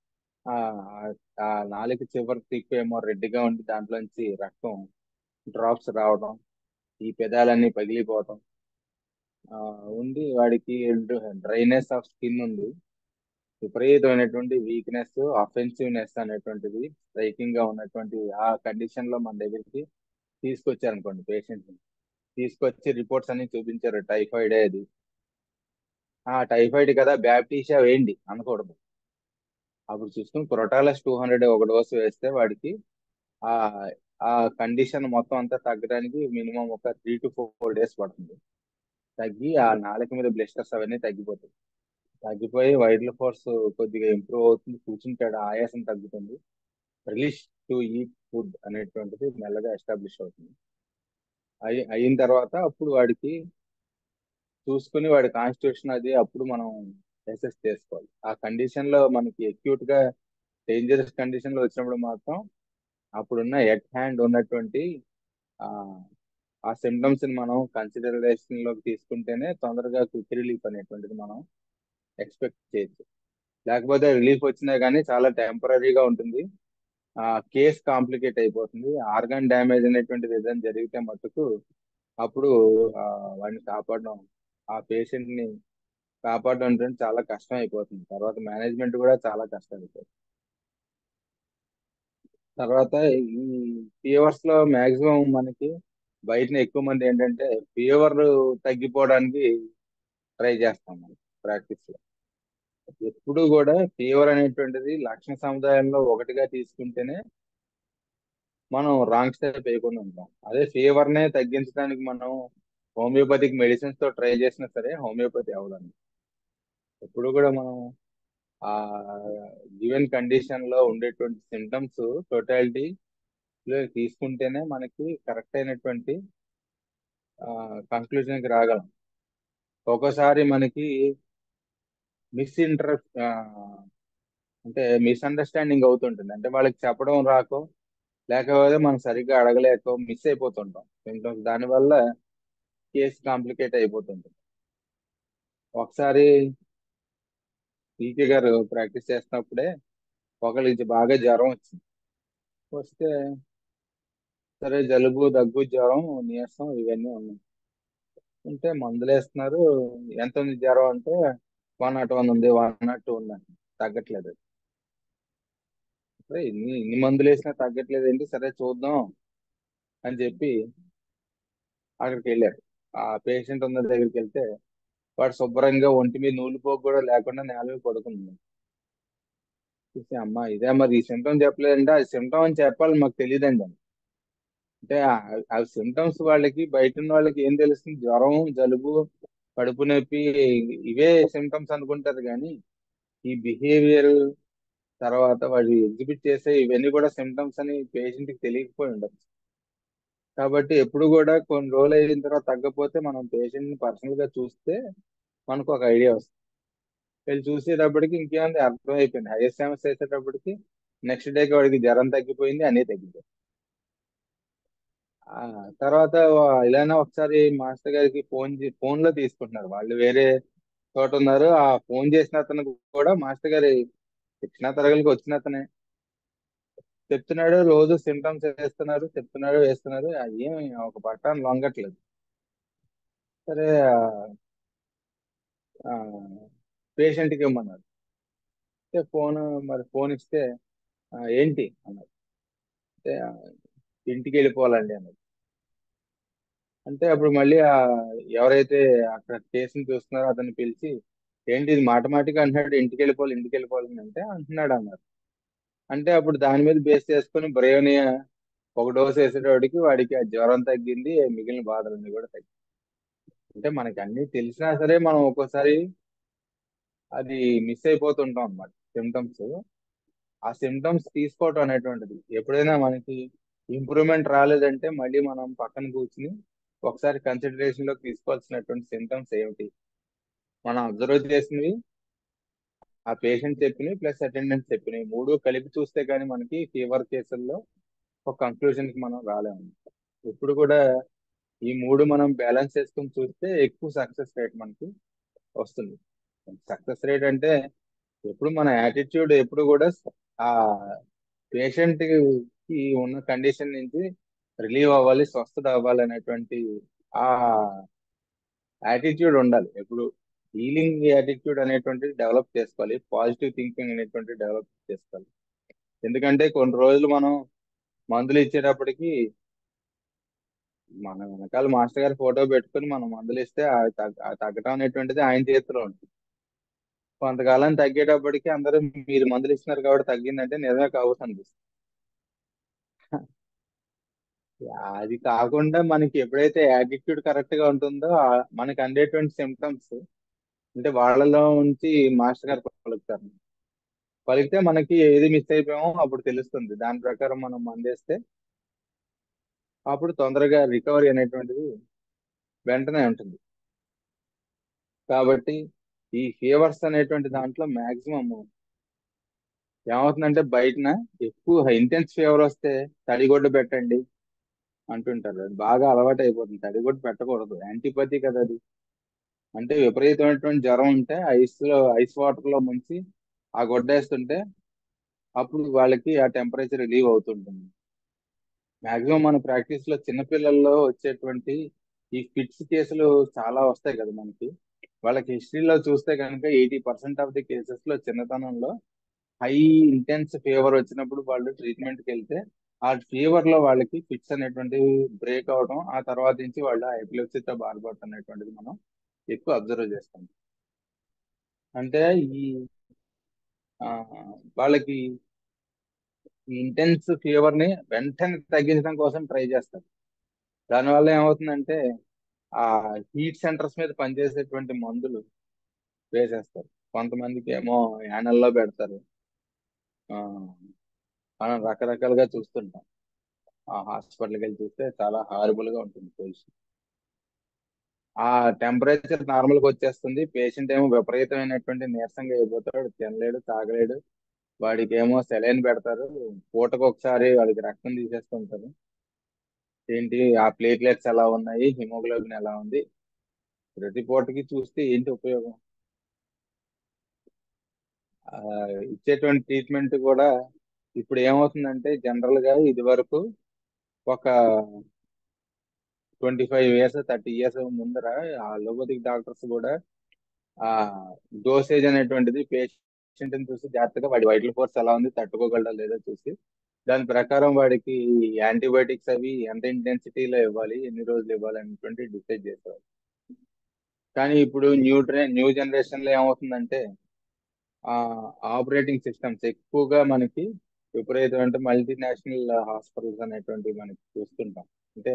ఆ ఆ నాలుక చివరి తిక్కు ఏమో రెడ్గా ఉండి దాంట్లోంచి రక్తం డ్రాప్స్ రావడం ఈ పెదాలన్నీ పగిలిపోవటం ఆ ఉండి వాడికి డ్రైనెస్ ఆఫ్ స్కిన్ ఉంది విపరీతమైనటువంటి వీక్నెస్ అఫెన్సివ్నెస్ అనేటువంటిది స్ట్రైకింగ్ గా ఉన్నటువంటి ఆ కండిషన్ లో మన దగ్గరికి తీసుకొచ్చారు అనుకోండి పేషెంట్ ని తీసుకొచ్చి రిపోర్ట్స్ అన్ని చూపించారు టైఫాయిడ్ అది ఆ టైఫాయిడ్ కదా బ్యాప్టీషియా వేయండి అనకూడదు అప్పుడు చూసుకుని క్రొటాలస్ టూ హండ్రెడ్ ఒక డోసు వేస్తే వాడికి ఆ ఆ కండిషన్ మొత్తం అంతా తగ్గడానికి మినిమం ఒక త్రీ టు ఫోర్ డేస్ పడుతుంది తగ్గి ఆ నాలుక మీద బ్లిస్టర్స్ అవన్నీ తగ్గిపోతాయి తగ్గిపోయి వైటల్ ఫోర్స్ కొద్దిగా ఇంప్రూవ్ అవుతుంది కూర్చుంటాడు ఆయాసం తగ్గుతుంది రిలీజ్ టు ఈట్ ఫుడ్ అనేటువంటిది మెల్లగా ఎస్టాబ్లిష్ అవుతుంది అయి అయిన తర్వాత అప్పుడు వాడికి చూసుకుని వాడి కాన్స్టిట్యూషన్ అది అప్పుడు మనం అసెస్ చేసుకోవాలి ఆ కండిషన్ లో మనకి అక్యూట్ గా డేంజరస్ కండిషన్ లో వచ్చినప్పుడు మాత్రం అప్పుడున్న ఎట్ హ్యాండ్ ఉన్నటువంటి ఆ ఆ సిమ్టమ్స్ ని మనం కన్సిడరేషన్ లోకి తీసుకుంటేనే తొందరగా క్విక్ రిలీఫ్ అనేటువంటిది మనం ఎక్స్పెక్ట్ చేయొచ్చు లేకపోతే రిలీఫ్ వచ్చినా కానీ చాలా టెంపరీగా ఉంటుంది ఆ కేస్ కాంప్లికేట్ అయిపోతుంది ఆర్గాన్ డ్యామేజ్ అనేటువంటిది ఏదైనా జరిగితే మటుకు అప్పుడు ఆ, వాడిని కాపాడడం ఆ పేషెంట్ ని కాపాడడం అంటే చాలా కష్టం అయిపోతుంది తర్వాత మేనేజ్మెంట్ కూడా చాలా కష్టం అయిపోతుంది తర్వాత ఈ ఫీవర్స్ లో మాక్సిమం మనకి బయట ఎక్కువ మంది ఏంటంటే ఫీవర్ తగ్గిపోవడానికి ట్రై చేస్తాం మనం ప్రాక్టీస్ లో ఎప్పుడు కూడా ఫీవర్ అనేటువంటిది లక్షణ సముదాయంలో ఒకటిగా తీసుకుంటేనే మనం రాంగ్ స్టెప్ వేయకుండా ఉంటాం అదే ఫీవర్ నే తగ్గించడానికి మనం హోమియోపతిక్ మెడిసిన్స్ తో ట్రై చేసినా సరే హోమియోపతి అవ్వదండి ఎప్పుడు కూడా మనం ఆ గివెన్ కండిషన్ లో ఉండేటువంటి సిమ్టమ్స్ టోటాలిటీ తీసుకుంటేనే మనకి కరెక్ట్ అయినటువంటి కంక్లూజన్ కి రాగలం ఒక్కోసారి మనకి మిస్ఇంటర్ అంటే మిస్అండర్స్టాండింగ్ అవుతుంటుంది అంటే వాళ్ళకి చెప్పడం రాకో లేకపోతే మనం సరిగ్గా అడగలేకో మిస్ అయిపోతుంటాం సిమ్టమ్స్ దానివల్ల కేసు కాంప్లికేట్ అయిపోతుంది ఒకసారి పీకే గారు ప్రాక్టీస్ చేస్తున్నప్పుడే ఒకరికి బాగా జ్వరం వచ్చింది వస్తే సరే జలుబు దగ్గు జ్వరం నీరసం ఇవన్నీ ఉన్నాయి ఉంటే మందులు వేస్తున్నారు ఎంత ఉంది జ్వరం అంటే వన్ నాట్ వన్ ఉంది వన్ నాట్ టూ ఉంది అంట. తగ్గట్లేదు అరే ఇన్ని ఇన్ని మందులు వేసినా తగ్గట్లేదు ఏంటి సరే చూద్దాం అని చెప్పి అక్కడికి వెళ్ళారు ఆ పేషెంట్ ఉన్న దగ్గరికి వెళ్తే వాడు శుభ్రంగా ఒంటి మీద నూలిపోకు కూడా లేకుండా నేల మీద పడుకుంది చూసి అమ్మా ఇదే మరి ఈ సిమ్టమ్ చెప్పలేదంటే అది సిమ్టమ్ అని చెప్పాలి మాకు తెలియదండి అని అంటే ఆ- ఆ సిమ్టమ్స్ వాళ్ళకి బయట ఉన్న వాళ్ళకి ఏం తెలుస్తుంది జ్వరం జలుబు కడుపు నొప్పి ఇవే సిమ్టమ్స్ అనుకుంటారు కానీ ఈ బిహేవియర్ తర్వాత వాడు ఎగ్జిబిట్ చేసే ఇవన్నీ కూడా సిమ్టమ్స్ అని పేషెంట్ కి తెలియకపోయి ఉండదు కాబట్టి ఎప్పుడు కూడా కొన్ని రోజులు అయిన తర్వాత తగ్గపోతే మనం పేషెంట్ ని పర్సనల్ గా చూస్తే మనకు ఒక ఐడియా వస్తుంది వీళ్ళు చూసేటప్పటికి ఇంకేముంది అర్థం అయిపోయింది ఐఎస్ఎంఎస్ చేసేటప్పటికి నెక్స్ట్ డేకి వాడికి జ్వరం తగ్గిపోయింది అన్నీ తగ్గిపోయింది ఆ తర్వాత వా- ఇలానే ఒకసారి మాస్టర్ గారికి ఫోన్ ఫోన్ లో తీసుకుంటున్నారు వాళ్ళు వేరే చోట ఉన్నారు ఆ ఫోన్ చేసిన అతను కూడా మాస్టర్ గారి శిక్షణా తరగతికి వచ్చిన అతనే చెప్తున్నాడు రోజు సిమ్టమ్స్ వేస్తున్నారు చెప్తున్నాడు వేస్తున్నారు అది ఏమి ఒక పట్టాన్ని లొంగట్లేదు సరే పేషెంట్ కి ఇమ్మన్నారు అంటే ఫోన్ మరి ఫోన్ ఇస్తే "ఆ, ఏంటి అన్నారు అంటే "ఆ, ఇంటికి వెళ్ళిపోవాలండి అన్నారు అంటే అప్పుడు మళ్ళీ ఆ ఎవరైతే అక్కడ కేసుని చూస్తున్నారో అతన్ని పిలిచి ఏంటి ఇది మాటమాటిగా అంటున్నాడు ఇంటికి వెళ్ళిపోవాలి ఇంటికి వెళ్ళిపోవాలి అంటే అంటున్నాడు అన్నారు అంటే అప్పుడు దాని మీద బేస్ చేసుకుని బ్రేవనియా ఒక డోస్ వేసేటోడికి వాడికి ఆ జ్వరం తగ్గింది మిగిలిన బాధలన్నీ కూడా తగ్గింది అంటే మనకి అన్ని తెలిసినా సరే మనం ఒక్కోసారి అది మిస్ అయిపోతుంటాం అన్నమాట సిమ్టమ్స్ ఆ సిమ్టమ్స్ తీసుకోవటం అనేటువంటిది ఎప్పుడైనా మనకి ఇంప్రూవ్మెంట్ రాలేదంటే మళ్ళీ మనం పక్కన కూర్చుని ఒకసారి కన్సిడరేషన్ లోకి తీసుకోవాల్సినటువంటి సిమ్టమ్స్ ఏమిటి మనం అబ్జర్వ్ చేసినవి ఆ పేషెంట్ చెప్పినవి ప్లస్ అటెండెంట్ చెప్పినవి మూడు కలిపి చూస్తే కానీ మనకి ఫీవర్ కేసుల్లో ఒక కంక్లూజన్ కి మనం రాలేము ఇప్పుడు కూడా ఈ మూడు మనం బ్యాలెన్స్ చేసుకుని చూస్తే ఎక్కువ సక్సెస్ రేట్ మనకి వస్తుంది సక్సెస్ రేట్ అంటే ఎప్పుడు మన యాటిట్యూడ్ ఎప్పుడు కూడా ఆ పేషెంట్ కి ఉన్న కండిషన్ నుంచి రిలీవ్ అవ్వాలి స్వస్థత అవ్వాలి అనేటువంటి ఆ యాటిట్యూడ్ ఉండాలి ఎప్పుడు హీలింగ్ యాటిట్యూడ్ అనేటువంటిది డెవలప్ చేసుకోవాలి పాజిటివ్ థింకింగ్ అనేటువంటిది డెవలప్ చేసుకోవాలి ఎందుకంటే కొన్ని రోజులు మనం మందులు ఇచ్చేటప్పటికి మన వెనకాల మాస్టర్ గారి ఫోటో పెట్టుకుని మనం మందులు ఇస్తే ఆ తగ్గ- ఆ తగ్గటం అనేటువంటిది ఆయన చేతిలో ఉంటుంది కొంతకాలం తగ్గేటప్పటికి అందరూ మీరు మందులు ఇస్తున్నారు కాబట్టి తగ్గిందంటే నిజమే కావచ్చు అనిపిస్తుంది అది కాకుండా మనకి ఎప్పుడైతే యాటిట్యూడ్ కరెక్ట్ గా ఉంటుందో ఆ- మనకి అందేటువంటి సిమ్టమ్స్ అంటే వాళ్ళలో ఉంచి మాస్టర్ గారు పలుకుతారు పలికితే మనకి ఏది మిస్ అయిపోయామో అప్పుడు తెలుస్తుంది దాని ప్రకారం మనం మందేస్తే అప్పుడు తొందరగా రికవరీ అనేటువంటిది వెంటనే ఉంటుంది కాబట్టి ఈ ఫీవర్స్ అనేటువంటి దాంట్లో మాక్సిమం ఏమవుతుందంటే బయటన ఎక్కువ ఇంటెన్స్ ఫీవర్ వస్తే తడిగొడ్డు పెట్టండి అంటుంటారు అది బాగా అలవాటు అయిపోతుంది తడిగొడ్డు పెట్టకూడదు యాంటీపతి కదా అది అంటే విపరీతమైనటువంటి జ్వరం ఉంటే ఐస్ లో ఐస్ వాటర్ లో ముంచి ఆ గొడ్డేస్తుంటే అప్పుడు వాళ్ళకి ఆ టెంపరేచర్ రిలీవ్ అవుతుంటుంది మాక్సిమం మన ప్రాక్టీస్ లో చిన్నపిల్లల్లో వచ్చేటువంటి ఈ ఫిట్స్ కేసులు చాలా వస్తాయి కదా మనకి వాళ్ళకి హిస్టరీలో చూస్తే కనుక eighty percent of the cases లో చిన్నతనంలో హై ఇంటెన్స్ ఫీవర్ వచ్చినప్పుడు వాళ్ళు ట్రీట్మెంట్ కి వెళ్తే ఆ ఫీవర్ లో వాళ్ళకి ఫిట్స్ అనేటువంటివి బ్రేక్ అవడం ఆ తర్వాత నుంచి వాళ్ళు ఎపిలెప్సీతో బాధపడుతున్నటువంటిది మనం ఎక్కువ అబ్జర్వ్ చేస్తాం అంటే ఈ ఆ, వాళ్ళకి ఇంటెన్స్ ఫీవర్ ని వెంటనే తగ్గించడం కోసం ట్రై చేస్తారు దానివల్ల ఏమవుతుందంటే ఆ హీట్ సెంటర్స్ మీద పనిచేసేటువంటి మందులు వేసేస్తారు కొంతమందికి ఏమో యానల్లో పెడతారు ఆ, మనం రకరకాలుగా చూస్తుంటాం ఆ హాస్పిటల్కి వెళ్ళి చూస్తే చాలా హారబుల్ గా ఉంటుంది పొజిషన్ ఆ టెంపరేచర్ నార్మల్ గా వచ్చేస్తుంది పేషెంట్ ఏమో విపరీతమైనటువంటి నీరసంగా అయిపోతాడు తినలేడు తాగలేడు వాడికి ఏమో సెలైన్ పెడతారు పూటకు ఒకసారి వాడికి రక్తం తీసేస్తుంటారు ఏంటి ఆ ప్లేట్లెట్స్ ఎలా ఉన్నాయి హిమోగ్లోబిన్ ఎలా ఉంది ప్రతి పూటకి చూస్తే ఏంటి ఉపయోగం ఆ, ఇచ్చేటువంటి ట్రీట్మెంట్ కూడా ఇప్పుడు ఏమవుతుందంటే జనరల్ గా ఇది వరకు ఒక twenty five years thirty years ముందర ఆ అలోపతిక్ డాక్టర్స్ కూడా ఆ డోసేజ్ అనేటువంటిది పేషెంట్ ని చూసి జాగ్రత్తగా వాడి వైటల్ ఫోర్స్ ఎలా ఉంది తట్టుకోగలడా లేదో చూసి దాని ప్రకారం వాడికి యాంటీబయాటిక్స్ అవి ఎంత ఇంటెన్సిటీలో ఇవ్వాలి ఎన్ని రోజులు ఇవ్వాలి అనేటువంటి డిసైడ్ చేసేవారు కానీ ఇప్పుడు న్యూ ట్రైన్ న్యూ జనరేషన్ లో ఏమవుతుందంటే ఆ ఆపరేటింగ్ సిస్టమ్స్ ఎక్కువగా మనకి విపరీతం అంటే మల్టీనేషనల్ హాస్పిటల్స్ అనేటువంటి మనకి చూస్తుంటాం అంటే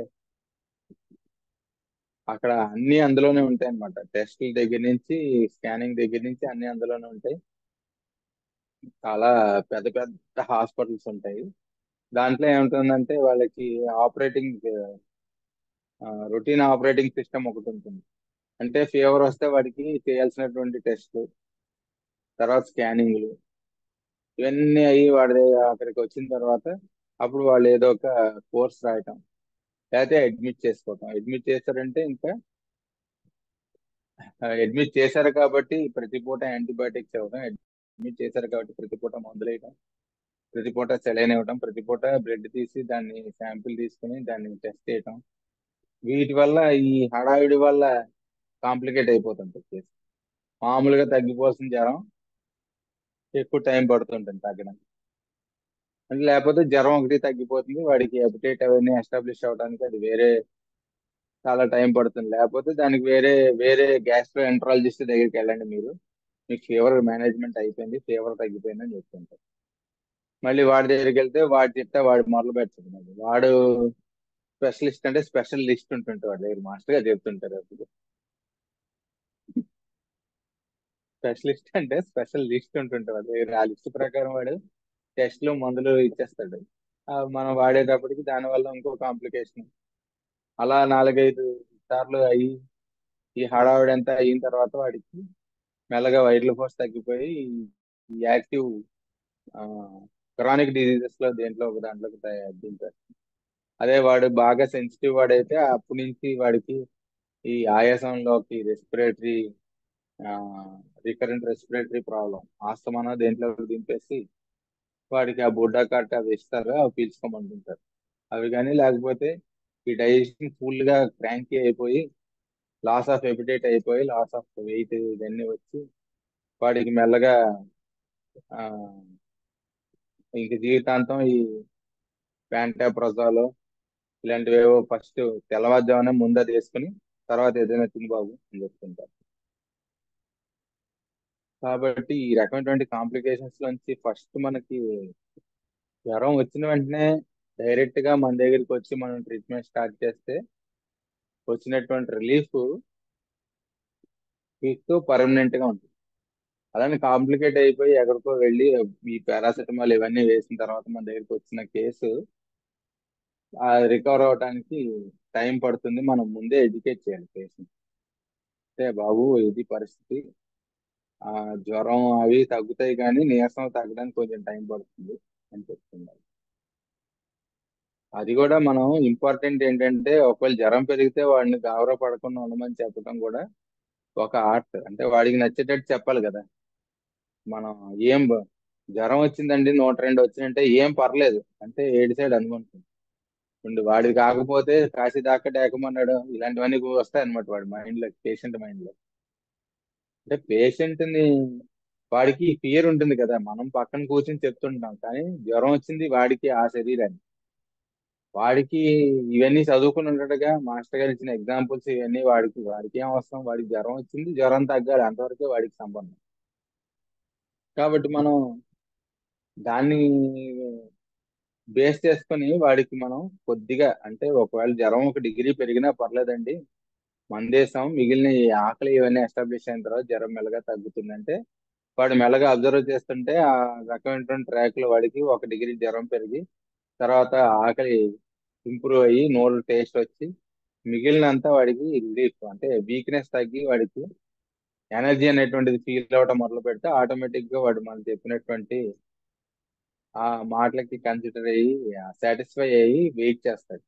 అక్కడ అన్ని అందులోనే ఉంటాయి అన్నమాట టెస్ట్ల దగ్గర నుంచి స్కానింగ్ దగ్గర నుంచి అన్ని అందులోనే ఉంటాయి చాలా పెద్ద పెద్ద హాస్పిటల్స్ ఉంటాయి దాంట్లో ఏముంటుందంటే వాళ్ళకి ఆపరేటింగ్ రొటీన్ ఆపరేటింగ్ సిస్టమ్ ఒకటి ఉంటుంది అంటే ఫీవర్ వస్తే వాడికి చేయాల్సినటువంటి టెస్ట్లు తర్వాత స్కానింగ్లు ఇవన్నీ అయ్యి వాడి దగ్గర అక్కడికి వచ్చిన తర్వాత అప్పుడు వాళ్ళు ఏదో ఒక కోర్స్ రాయటం లేకపోతే అడ్మిట్ చేసుకోవటం అడ్మిట్ చేశారంటే ఇంకా అడ్మిట్ చేశారు కాబట్టి ప్రతి పూట యాంటీబయాటిక్స్ ఇవ్వడం అడ్మిట్ చేశారు కాబట్టి ప్రతి పూట మందులు వేయడం ప్రతి పూట సెలైన్ ఇవ్వడం ప్రతి పూట బ్లడ్ తీసి దాన్ని శాంపిల్ తీసుకుని దాన్ని టెస్ట్ చేయటం వీటి వల్ల ఈ హడావిడి వల్ల కాంప్లికేట్ అయిపోతుంది కేసు మామూలుగా తగ్గిపోవాల్సిన జ్వరం ఎక్కువ టైం పడుతుంటుంది తగ్గడానికి అంటే లేకపోతే జ్వరం ఒకటి తగ్గిపోతుంది వాడికి హెపటైట్ అవన్నీ ఎస్టాబ్లిష్ అవడానికి అది వేరే చాలా టైం పడుతుంది లేకపోతే దానికి వేరే వేరే గ్యాస్ట్రో ఎంట్రాలజిస్ట్ దగ్గరికి వెళ్ళండి మీరు మీకు ఫీవర్ మేనేజ్మెంట్ అయిపోయింది ఫీవర్ తగ్గిపోయింది అని చెప్తుంటారు మళ్ళీ వాడి దగ్గరికి వెళ్తే వాడు చెప్తే వాడు మొదలు పెడుతుంది మళ్ళీ వాడు స్పెషలిస్ట్ అంటే స్పెషల్ లిస్ట్ ఉంటుంటే వాడి దగ్గర మాస్టర్ గా చెప్తుంటారు అప్పుడు స్పెషలిస్ట్ అంటే స్పెషల్ లిస్ట్ ఉంటుంటే వాడి దగ్గర ఆ లిస్ట్ ప్రకారం వాడు టెస్ట్లు మందులు ఇచ్చేస్తాడు ఆ మనం వాడేటప్పటికి దానివల్ల ఇంకో కాంప్లికేషన్ అలా నాలుగైదు సార్లు అయ్యి ఈ హడావిడి అంతా అయిన తర్వాత వాడికి మెల్లగా వైటల్ ఫోర్స్ తగ్గిపోయి ఈ యాక్టివ్ క్రానిక్ డిసీజెస్ లో దేంట్లో ఒక దాంట్లోకి తయ- దింపారు అదే వాడు బాగా సెన్సిటివ్ వాడైతే అప్పటి నుంచి వాడికి ఈ ఆయాసంలోకి రెస్పిరేటరీ రికరెంట్ రెస్పిరేటరీ ప్రాబ్లం ఆస్తమాన దేంట్లో దింపేసి వాడికి ఆ బుడ్డా కట్ట అవి ఇస్తారు అవి పీల్చుకోమంటుంటారు అవి కానీ లేకపోతే ఈ డైజెషన్ ఫుల్ గా క్రాంకీ అయిపోయి లాస్ ఆఫ్ ఎపిటైట్ అయిపోయి లాస్ ఆఫ్ వెయిట్ ఇవన్నీ వచ్చి వాడికి మెల్లగా ఆ, ఇంక జీవితాంతం ఈ ప్యాంటాప్రజాలో ఇలాంటివేవో ఫస్ట్ తెల్లవారుజామునే ముందు అది వేసుకుని తర్వాత ఏదైనా తిని బాబు అని చెప్తుంటారు కాబట్టి ఈ రకమైనటువంటి కాంప్లికేషన్స్ నుంచి ఫస్ట్ మనకి జ్వరం వచ్చిన వెంటనే డైరెక్ట్ గా మన దగ్గరికి వచ్చి మనం ట్రీట్మెంట్ స్టార్ట్ చేస్తే వచ్చినటువంటి రిలీఫ్ క్విక్ పర్మనెంట్ గా ఉంటుంది అలానే కాంప్లికేట్ అయిపోయి ఎక్కడికో వెళ్ళి ఈ పారాసెటమాల్ ఇవన్నీ వేసిన తర్వాత మన దగ్గరికి వచ్చిన కేసు ఆ రికవర్ అవడానికి టైం పడుతుంది మనం ముందే ఎడ్యుకేట్ చేయాలి పేషెంట్ అంటే బాబు ఇది పరిస్థితి ఆ జ్వరం అవి తగ్గుతాయి కానీ నీరసం తగ్గడానికి కొంచెం టైం పడుతుంది అని చెప్తున్నారు అది కూడా మనం ఇంపార్టెంట్ ఏంటంటే ఒకవేళ జ్వరం పెరిగితే వాడిని గాబరా పడకుండా ఉండమని చెప్పడం కూడా ఒక ఆర్ట్ అంటే వాడికి నచ్చేటట్టు చెప్పాలి కదా మనం ఏం బ- జ్వరం వచ్చిందండి నూట రెండు వచ్చిందంటే ఏం పర్లేదు అంటే ఏడు సైడ్ అనుకుంటుంది ఉండి వాడికి కాకపోతే కాశీ దాకా డేకమన్నాడు ఇలాంటివన్నీ వస్తాయి అనమాట వాడి మైండ్ లో పేషెంట్ మైండ్ లో అంటే పేషెంట్ ని వాడికి ఫియర్ ఉంటుంది కదా మనం పక్కన కూర్చొని చెప్తుంటాం కానీ జ్వరం వచ్చింది వాడికి ఆ శరీరాన్ని వాడికి ఇవన్నీ చదువుకుని ఉంటాడుగా మాస్టర్ గారు ఇచ్చిన ఎగ్జాంపుల్స్ ఇవన్నీ వాడికి వాడికి ఏం అవసరం వాడికి జ్వరం వచ్చింది జ్వరం తగ్గాలి అంతవరకే వాడికి సంబంధం కాబట్టి మనం దాన్ని బేస్ చేసుకొని వాడికి మనం కొద్దిగా అంటే ఒకవేళ జ్వరం ఒక డిగ్రీ పెరిగినా పర్లేదండి మన దేశం మిగిలిన ఈ ఆకలి ఇవన్నీ ఎస్టాబ్లిష్ అయిన తర్వాత జ్వరం మెల్లగా తగ్గుతుందంటే వాడు మెల్లగా అబ్జర్వ్ చేస్తుంటే ఆ రకమైనటువంటి ట్రాక్ లో వాడికి ఒక డిగ్రీ జ్వరం పెరిగి తర్వాత ఆకలి ఇంప్రూవ్ అయ్యి నోరు టేస్ట్ వచ్చి మిగిలినంతా వాడికి రిలీఫ్ అంటే వీక్నెస్ తగ్గి వాడికి ఎనర్జీ అనేటువంటిది ఫీల్ అవటం మొదలు పెడితే ఆటోమేటిక్ గా వాడు మనం చెప్పినటువంటి ఆ మాటలకి కన్సిడర్ అయ్యి సాటిస్ఫై అయ్యి వెయిట్ చేస్తాడు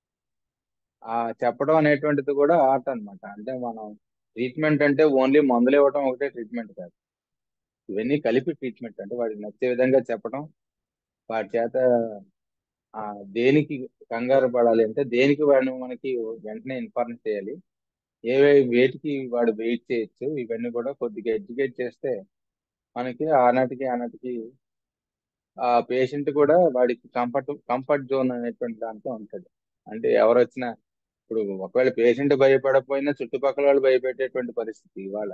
ఆ చెప్పడం అనేటువంటిది కూడా ఆర్ట్ అన్నమాట అంటే మనం ట్రీట్మెంట్ అంటే ఓన్లీ మందులు ఇవ్వడం ఒకటే ట్రీట్మెంట్ కాదు ఇవన్నీ కలిపి ట్రీట్మెంట్ అంటే వాడికి నచ్చే విధంగా చెప్పడం వాడి చేత ఆ దేనికి కంగారు పడాలి అంటే దేనికి వాడిని మనకి వెంటనే ఇన్ఫార్మ్ చేయాలి ఏవే వేటికి వాడు వెయిట్ చేయొచ్చు ఇవన్నీ కూడా కొద్దిగా ఎడ్యుకేట్ చేస్తే మనకి ఆనాటికి ఆనాటికి ఆ పేషెంట్ కూడా వాడికి కంఫర్ట్ కంఫర్ట్ జోన్ అనేటువంటి దాంట్లో ఉంటుంది అంటే ఎవరు వచ్చినా ఇప్పుడు ఒకవేళ పేషెంట్ భయపడకపోయినా చుట్టుపక్కల వాళ్ళు భయపెట్టేటువంటి పరిస్థితి ఇవాళ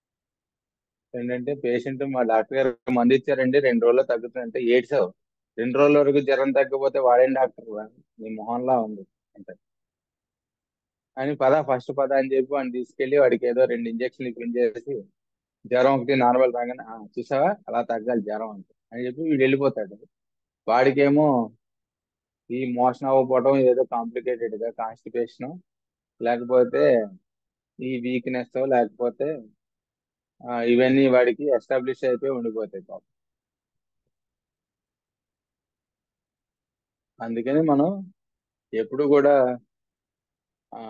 ఏంటంటే పేషెంట్ మా డాక్టర్ గారు మంది ఇచ్చారండి రెండు రోజుల్లో తగ్గుతుందంటే ఏడ్చావు రెండు రోజుల వరకు జ్వరం తగ్గకపోతే వాడేం డాక్టర్ నీ మొహంలా ఉంది అంటే అని పద ఫస్ట్ పద అని చెప్పి వాడిని తీసుకెళ్లి వాడికి ఏదో రెండు ఇంజక్షన్లు ఇప్పించేసి జ్వరం ఒకటి నార్మల్ రాగానే "ఆ, చూసావా అలా తగ్గాలి జ్వరం అంటే అని చెప్పి వీడు వెళ్ళిపోతాడు వాడికేమో ఈ మోషన్ అవ్వకపోవడం ఏదో కాంప్లికేటెడ్ గా కాన్స్టిపేషన్ లేకపోతే ఈ వీక్నెస్ లేకపోతే ఆ, ఇవన్నీ వాడికి ఎస్టాబ్లిష్ అయిపోయి ఉండిపోతాయి పాపం అందుకని మనం ఎప్పుడు కూడా ఆ,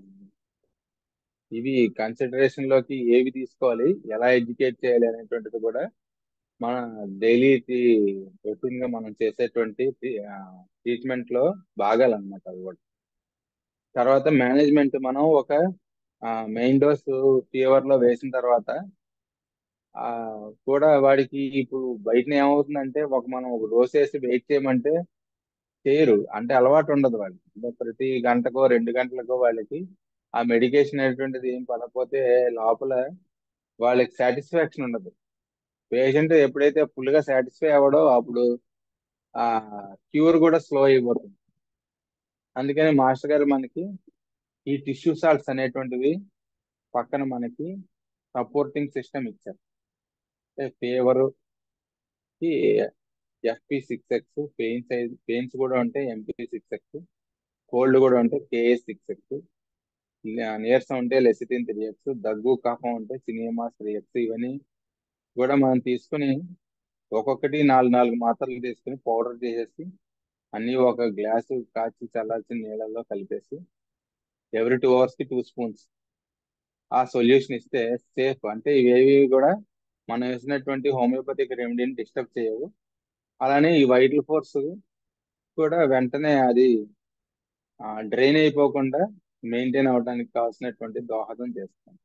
ఇవి కన్సిడరేషన్ లోకి ఏవి తీసుకోవాలి ఎలా ఎడ్యుకేట్ చేయాలి అనేటువంటిది కూడా మన డైలీ రొటీన్ గా మనం చేసేటువంటి ట్రీట్మెంట్ లో భాగాలన్నమాట అవి కూడా తర్వాత మేనేజ్మెంట్ మనం ఒక మెయిన్ డోస్ ఫీవర్ లో వేసిన తర్వాత ఆ కూడా వాడికి ఇప్పుడు బయట ఏమవుతుందంటే ఒక మనం ఒక డోస్ వేసి వెయిట్ చేయమంటే చేయరు అంటే అలవాటు ఉండదు వాళ్ళకి అంటే ప్రతి గంటకో రెండు గంటలకో వాళ్ళకి ఆ మెడికేషన్ అనేటువంటిది ఏం పడకపోతే లోపల వాళ్ళకి సాటిస్ఫాక్షన్ ఉండదు పేషెంట్ ఎప్పుడైతే ఫుల్ గా సాటిస్ఫై అవ్వడో అప్పుడు ఆ క్యూర్ కూడా స్లో అయిపోతుంది అందుకని మాస్టర్ గారు మనకి ఈ టిష్యూ సాల్ట్స్ అనేటువంటివి పక్కన మనకి సపోర్టింగ్ సిస్టమ్ ఇచ్చారు అంటే ఫీవర్ కి FP six X pains pains కూడా ఉంటాయి ఎంపీ సిక్స్ ఎక్స్ కోల్డ్ కూడా ఉంటే కేఎస్ సిక్స్ ఎక్స్ నీరసం ఉంటే లెసిటిన్ త్రీ ఎక్స్ దగ్గు కఫం ఉంటే సినిమాస్ త్రీ ఎక్స్ ఇవన్నీ కూడా మనం తీసుకుని ఒక్కొక్కటి నాలుగు నాలుగు మాత్రలు తీసుకుని పౌడర్ చేసేసి అన్ని ఒక గ్లాసు కాచి చల్లార్చిన నీళ్ళల్లో కలిపేసి ఎవ్రీ టూ అవర్స్ కి టూ స్పూన్స్ ఆ సొల్యూషన్ ఇస్తే సేఫ్ అంటే ఇవేవి కూడా మనం వేసినటువంటి హోమియోపతిక్ రెమెడీని డిస్టర్బ్ చేయవు అలానే ఈ వైటల్ ఫోర్స్ కూడా వెంటనే అది డ్రైన్ అయిపోకుండా మెయింటైన్ అవడానికి కావాల్సినటువంటి దోహదం చేస్తుంది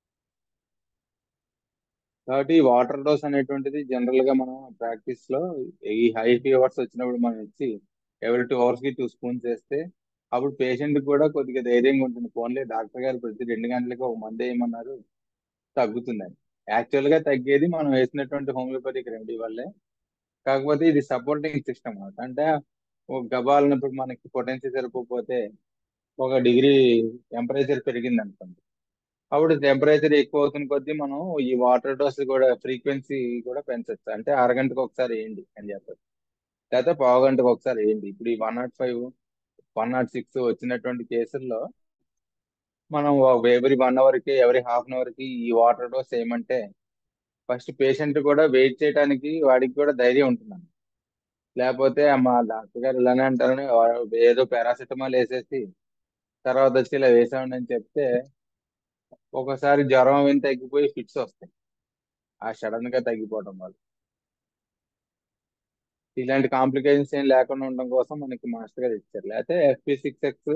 కాబట్టి ఈ వాటర్ డోస్ అనేటువంటిది జనరల్ గా మనం ప్రాక్టీస్ లో ఈ హై ఫీవర్స్ వచ్చినప్పుడు మనం ఇచ్చి ఎవరి టూ అవర్స్ కి టూ స్పూన్స్ వేస్తే అప్పుడు పేషెంట్ కూడా కొద్దిగా ధైర్యంగా ఉంటుంది ఫోన్లే డాక్టర్ గారు ప్రతి రెండు గంటలకి ఒక మందు వేయమన్నారు తగ్గుతుందని యాక్చువల్ గా తగ్గేది మనం వేసినటువంటి హోమియోపతిక్ రెమెడీ వల్లే కాకపోతే ఇది సపోర్టింగ్ సిస్టమ్ అన్నమాట అంటే ఒక గబాలనప్పుడు మనకి పొటెన్సీ సరిపోతే ఒక డిగ్రీ టెంపరేచర్ పెరిగింది అనుకోండి అప్పుడు టెంపరేచర్ ఎక్కువ అవుతున్న కొద్దీ మనం ఈ వాటర్ డోస్ కూడా ఫ్రీక్వెన్సీ కూడా పెంచొచ్చు అంటే అరగంటకు ఒకసారి వేయండి అని చెప్పచ్చు లేకపోతే పావు గంటకు ఒకసారి వేయండి ఇప్పుడు ఈ one nought five one nought six వచ్చినటువంటి కేసుల్లో మనం ఎవరి వన్ అవర్ కి ఎవరి హాఫ్ అన్ అవర్ కి ఈ వాటర్ డోస్ వేయమంటే ఫస్ట్ పేషెంట్ కూడా వెయిట్ చేయడానికి వాడికి కూడా ధైర్యం ఉంటుందండి లేకపోతే మా డాక్టర్ గారు ఇలానే అంటారని వా- ఏదో పారాసిటమాల్ వేసేసి తర్వాత వచ్చి ఇలా వేసామండి అని చెప్తే ఒకసారి జ్వరం అవి తగ్గిపోయి ఫిట్స్ వస్తాయి ఆ సడన్ గా తగ్గిపోవడం వల్ల ఇలాంటి కాంప్లికేషన్స్ ఏం లేకుండా ఉండడం కోసం మనకి మాస్టర్ గారు ఇచ్చారు లేకపోతే ఎఫ్పి సిక్స్ ఎక్స్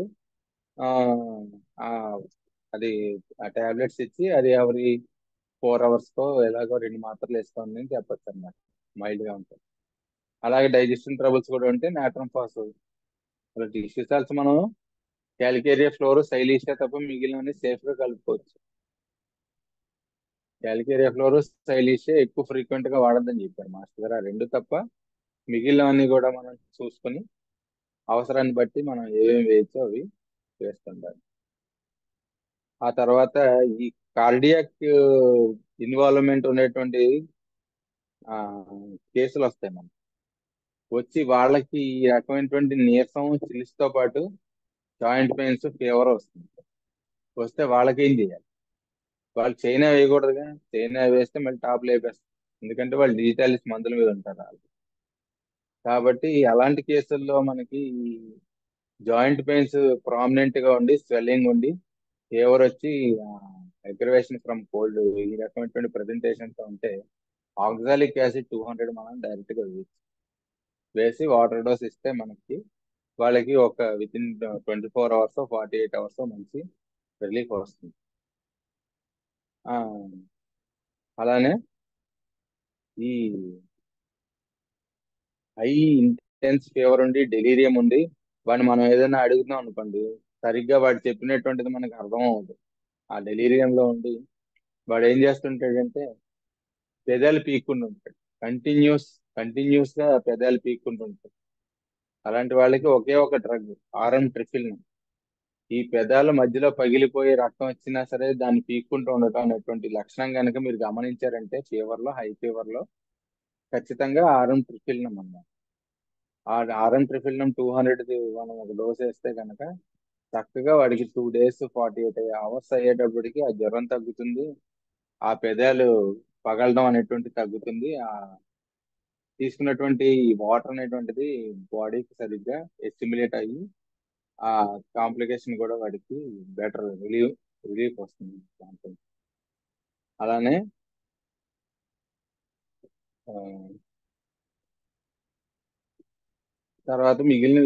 అది ఆ టాబ్లెట్స్ ఇచ్చి అది ఎవరి ఫోర్ అవర్స్ కో ఎలాగో రెండు మాత్రలు వేసుకోండి అని చెప్పొచ్చు అన్నమాట మైల్డ్ గా ఉంటుంది అలాగే డైజెషన్ ట్రబుల్స్ కూడా ఉంటే నాట్రమ్ ఫాస్ టిష్యూ సెల్స్ మనం క్యాలికేరియా ఫ్లోర్ సైలీషియా తప్ప మిగిలినవన్నీ సేఫ్ గా కలుపుకోవచ్చు క్యాలికేరియా ఫ్లోర్ సైలీషియా ఎక్కువ ఫ్రీక్వెంట్ గా వాడద్దని చెప్పారు మాస్టర్ గారు ఆ రెండు తప్ప మిగిలినవన్నీ కూడా మనం చూసుకొని అవసరాన్ని బట్టి మనం ఏమేమి వేయచ్చో అవి వేస్తుంటారు ఆ తర్వాత ఈ కార్డియాక్ ఇన్వాల్వ్మెంట్ ఉండేటువంటి ఆ, కేసులు వస్తాయి మనం వచ్చి వాళ్ళకి ఈ రకమైనటువంటి నీరసం చిల్స్ తో పాటు జాయింట్ పెయిన్స్ ఫీవర్ వస్తుంది వస్తే వాళ్ళకి ఏం చేయాలి వాళ్ళు చైనా వేయకూడదుగా చైనా వేస్తే మళ్ళీ టాప్ లేపేస్తారు ఎందుకంటే వాళ్ళు డిజిటాలిస్ మందుల మీద ఉంటారు వాళ్ళు కాబట్టి అలాంటి కేసుల్లో మనకి జాయింట్ పెయిన్స్ ప్రామినెంట్ గా ఉండి స్వెల్లింగ్ ఉండి ఫీవర్ వచ్చి అగ్రవేషన్ ఫ్రమ్ కోల్డ్ ఈ రకమైనటువంటి ప్రెజెంటేషన్ తో ఉంటే ఆక్సాలిక్ యాసిడ్ టూ హండ్రెడ్ మనం డైరెక్ట్ గా వేయచ్చు వేసి వాటర్ డోస్ ఇస్తే మనకి వాళ్ళకి ఒక within twenty four hours forty eight hours మంచి రిలీఫ్ వస్తుంది ఆ, అలానే ఈ హై ఇంటెన్స్ ఫీవర్ ఉండి డెలీరియం ఉండి వాడిని మనం ఏదైనా అడుగుతున్నాం అనుకోండి సరిగ్గా వాడు చెప్పినటువంటిది మనకు అర్థం అవుతుంది ఆ delirium లో ఉండి వాడు ఏం చేస్తుంటాడంటే పెదాలు పీక్కుంటూ ఉంటాడు కంటిన్యూస్ కంటిన్యూస్ గా పెదాలు పీక్కుంటూ ఉంటాడు అలాంటి వాళ్ళకి ఒకే ఒక డ్రగ్ ఆర్ఎం ట్రిఫిల్ ఈ పెదాల మధ్యలో పగిలిపోయి రక్తం వచ్చినా సరే దాన్ని పీక్కుంటూ ఉండటం అనేటువంటి లక్షణం కనుక మీరు గమనించారంటే ఫీవర్ లో హై ఫీవర్ లో ఖచ్చితంగా ఆర్ఎం ట్రిఫిల్నం అన్నమాట ఆ ఆర్ఎం ట్రిఫిల్నం టూ హండ్రెడ్ మనం ఒక డోస్ వేస్తే కనుక చక్కగా వాడికి two days forty eight hours అయ్యేటప్పటికి ఆ జ్వరం తగ్గుతుంది ఆ పెదాలు పగలడం అనేటువంటి తగ్గుతుంది ఆ తీసుకున్నటువంటి వాటర్ అనేటువంటిది బాడీకి సరిగ్గా ఎస్టిమ్యులేట్ అయ్యి ఆ కాంప్లికేషన్ కూడా వాడికి బెటర్ రిలీవ్ రిలీఫ్ వస్తుంది దాంతో అలానే ఆ, తర్వాత మిగిలిన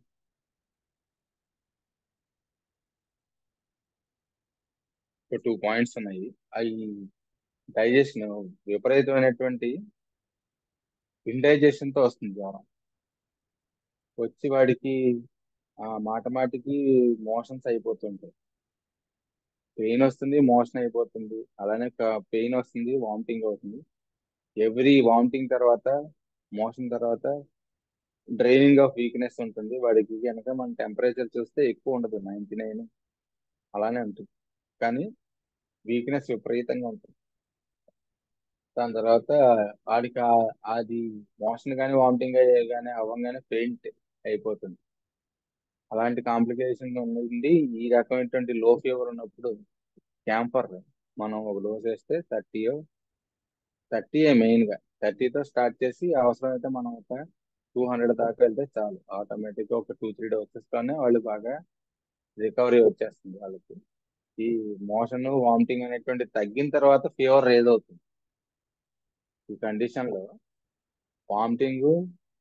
టూ పాయింట్స్ ఉన్నాయి అవి డైజెషన్ విపరీతమైనటువంటి ఇండైజెషన్ తో వస్తుంది జ్వరం వచ్చి వాడికి ఆ మాట మాటికి మోషన్స్ అయిపోతుంటాయి పెయిన్ వస్తుంది మోషన్ అయిపోతుంది అలానే పెయిన్ వస్తుంది వామిటింగ్ అవుతుంది ఎవ్రీ వామిటింగ్ తర్వాత మోషన్ తర్వాత డ్రైనింగ్ ఆఫ్ వీక్నెస్ ఉంటుంది వాడికి కనుక మన టెంపరేచర్ చూస్తే ఎక్కువ ఉండదు నైన్టీ నైన్ అలానే ఉంటుంది కానీ వీక్నెస్ విపరీతంగా ఉంటుంది దాని తర్వాత వాడికి ఆ- అది మోషన్ కానీ వామిటింగ్ కానీ అవ్వగానే పెయింట్ అయిపోతుంది అలాంటి కాంప్లికేషన్ ఉంది ఈ రకమైనటువంటి లో ఫీవర్ ఉన్నప్పుడు క్యాంపర్ మనం ఒక డోస్ వేస్తే థర్టీ థర్టీ మెయిన్ గా థర్టీతో స్టార్ట్ చేసి అవసరమైతే మనం ఒక టూ హండ్రెడ్ దాకా వెళ్తే చాలు ఆటోమేటిక్ గా ఒక టూ త్రీ డోసెస్ లోనే వాళ్ళు బాగా రికవరీ వచ్చేస్తుంది వాళ్ళకి ఈ మోషన్ వామిటింగ్ అనేటువంటి తగ్గిన తర్వాత ఫీవర్ రేజ్ అవుతుంది ఈ కండిషన్ లో వామిటింగ్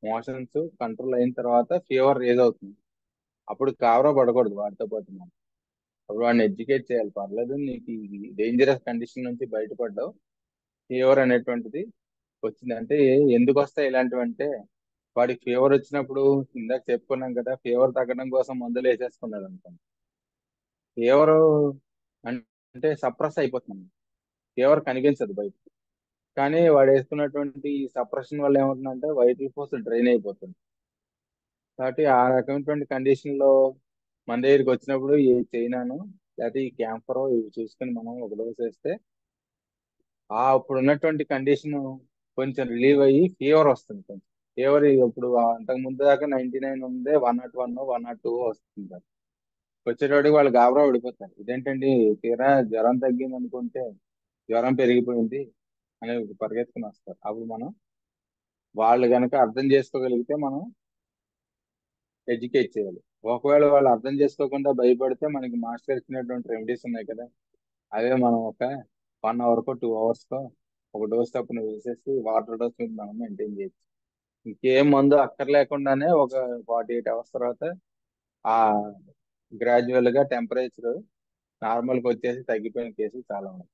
మోషన్స్ కంట్రోల్ అయిన తర్వాత ఫీవర్ రేజ్ అవుతుంది అప్పుడు కావరా పడకూడదు వాడితో పాటు మనం అప్పుడు వాడిని ఎడ్యుకేట్ చేయాలి పర్లేదు నీకు ఈ డేంజరస్ కండిషన్ నుంచి బయటపడ్డావు ఫీవర్ అనేటువంటిది వచ్చింది అంటే ఎందుకు వస్తాయి ఇలాంటివి అంటే వాడికి ఫీవర్ వచ్చినప్పుడు ఇందాక చెప్పుకున్నాం కదా ఫీవర్ తగ్గడం కోసం మందులు వేసేసుకున్నాడు అనుకోండి ఫీవర్ అంటే సప్రెస్ అయిపోతుంది ఫీవర్ కనిపించదు బయట కానీ వాడు వేసుకున్నటువంటి సప్రెషన్ వల్ల ఏమవుతుందంటే వైటల్ ఫోర్స్ డ్రైన్ అయిపోతుంది కాబట్టి ఆ రకమైనటువంటి కండిషన్ లో మన దగ్గరికి వచ్చినప్పుడు ఈ చైనాను లేకపోతే ఈ క్యాంఫర్ ఇవి చూసుకొని మనం ఒక డోస్ వేస్తే ఆ అప్పుడు ఉన్నటువంటి కండిషన్ కొంచెం రిలీవ్ అయ్యి ఫీవర్ వస్తుంది కొంచెం ఫీవర్ ఇప్పుడు అంతకు ముందు దాకా నైన్టీ నైన్ ఉందే one nought one one nought two వస్తుంది వచ్చేటోడికి వాళ్ళు గాబరా పడిపోతారు ఇదేంటండి తీరా జ్వరం తగ్గింది అనుకుంటే జ్వరం పెరిగిపోయింది అని పరిగెత్తుకుని వస్తారు అప్పుడు మనం వాళ్ళు కనుక అర్థం చేసుకోగలిగితే మనం ఎడ్యుకేట్ చేయాలి ఒకవేళ వాళ్ళు అర్థం చేసుకోకుండా భయపడితే మనకి మాస్టర్ ఇచ్చినటువంటి రెమెడీస్ ఉన్నాయి కదా అవే మనం ఒక వన్ అవర్కో టూ అవర్స్కో ఒక డోస్ తప్పున వేసేసి వాటర్ డోస్ మీద మనం మెయింటైన్ చేయొచ్చు ఇంకేం మందు అక్కర్లేకుండానే ఒక ఫార్టీ ఎయిట్ అవర్స్ తర్వాత ఆ గ్రాడ్యువల్ గా టెంపరేచర్ నార్మల్కి వచ్చేసి తగ్గిపోయిన కేసులు చాలా ఉన్నాయి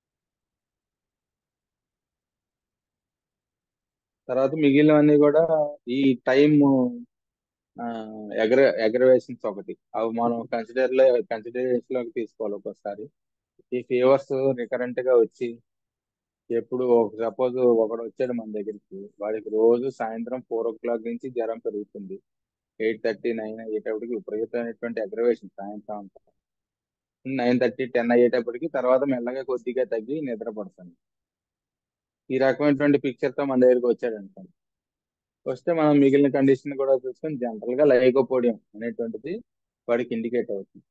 తర్వాత మిగిలినవన్నీ కూడా ఈ టైం ఎగర ఎగరవేషన్స్ ఒకటి అవి మనం కన్సిడర్ లో కన్సిడరేషన్ లోకి తీసుకోవాలి ఒక్కోసారి ఈ ఫీవర్స్ రికరెంట్ గా వచ్చి ఎప్పుడు సపోజ్ ఒకడు వచ్చాడు మన దగ్గరికి వాడికి రోజు సాయంత్రం ఫోర్ ఓ క్లాక్ నుంచి జ్వరం పెరుగుతుంది ఎయిట్ థర్టీ నైన్ అయ్యేటప్పటికి విపరీతమైనటువంటి అగ్రవేషన్ సాయంత్రం అంతా నైన్ థర్టీ టెన్ అయ్యేటప్పటికి తర్వాత మెల్లగా కొద్దిగా తగ్గి నిద్ర పడుతుంది ఈ రకమైనటువంటి పిక్చర్ తో మన దగ్గరికి వచ్చాడు అనుకోండి వస్తే మనం మిగిలిన కండిషన్ కూడా చూసుకొని జనరల్ గా లైకోపోడియం అనేటువంటిది వాడికి ఇండికేట్ అవుతుంది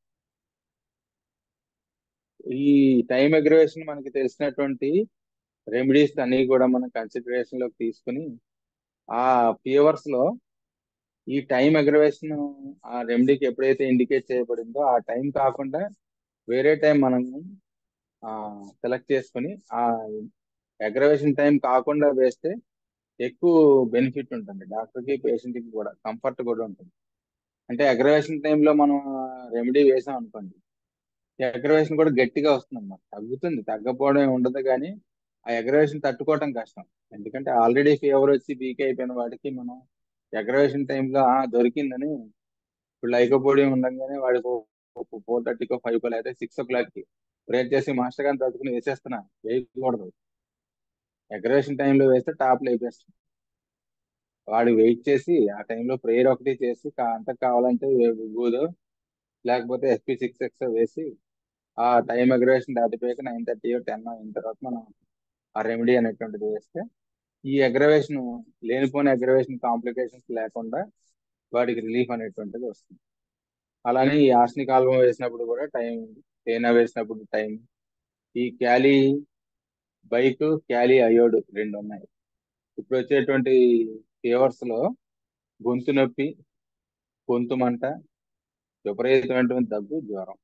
ఈ టైం అగ్రవేషన్ మనకి తెలిసినటువంటి రెమెడీస్ అన్ని కూడా మనం కన్సిడరేషన్ లోకి తీసుకుని ఆ ఫీవర్స్ లో ఈ టైం అగ్రవేషన్ ఆ రెమెడీకి ఎప్పుడైతే ఇండికేట్ చేయబడిందో ఆ టైం కాకుండా వేరే టైం మనం సెలెక్ట్ చేసుకుని ఆ అగ్రవేషన్ టైం కాకుండా వేస్తే ఎక్కువ బెనిఫిట్ ఉంటుంది డాక్టర్కి పేషెంట్కి కూడా కంఫర్ట్ కూడా ఉంటుంది అంటే అగ్రవేషన్ టైంలో మనం రెమెడీ వేసాం అనుకోండి అగ్రవేషన్ కూడా గట్టిగా వస్తుంది అన్నమాట తగ్గుతుంది తగ్గపోవడం ఉండదు కానీ ఆ అగ్రవేషన్ తట్టుకోవడం కష్టం ఎందుకంటే ఆల్రెడీ ఫీవర్ వచ్చి వీక్ అయిపోయిన వాడికి మనం అగ్రవేషన్ టైంలో దొరికిందని ఇప్పుడు లైకోపోడియం ఉండగానే వాడికి ఫోర్ థర్టీకో ఫైవ్ కో లేదా సిక్స్ ఓ క్లాక్కి బ్రేక్ చేసి మాస్టర్ గారిని తట్టుకుని వేసేస్తున్నా వేయకూడదు అగ్రవేషన్ టైంలో వేస్తే టాప్లో వేపేస్తాం వాడు వెయిట్ చేసి ఆ టైంలో ప్రేయర్ ఒకటి చేసి అంత కావాలంటే గూదు లేకపోతే ఎస్పీ సిక్స్ ఎక్స్ వేసి ఆ టైం అగ్రవేషన్ దాటిపోయాక నైన్ థర్టీ టెన్ అయిన తర్వాత మనం ఆ రెమెడీ అనేటువంటిది వేస్తే ఈ అగ్రవేషన్ లేనిపోయిన అగ్రవేషన్ కాంప్లికేషన్స్ లేకుండా వాడికి రిలీఫ్ అనేటువంటిది వస్తుంది అలానే ఈ ఆస్నిక్ ఆల్బమ్ వేసినప్పుడు కూడా టైం తేనా వేసినప్పుడు టైం ఈ క్యాలీ బైక్ క్యాలీ అయోడ్ రెండు ఉన్నాయి ఇప్పుడు వచ్చేటువంటి ఫీవర్స్ లో గొంతు నొప్పి గొంతు మంట విపరీతమైనటువంటి దగ్గు జ్వరం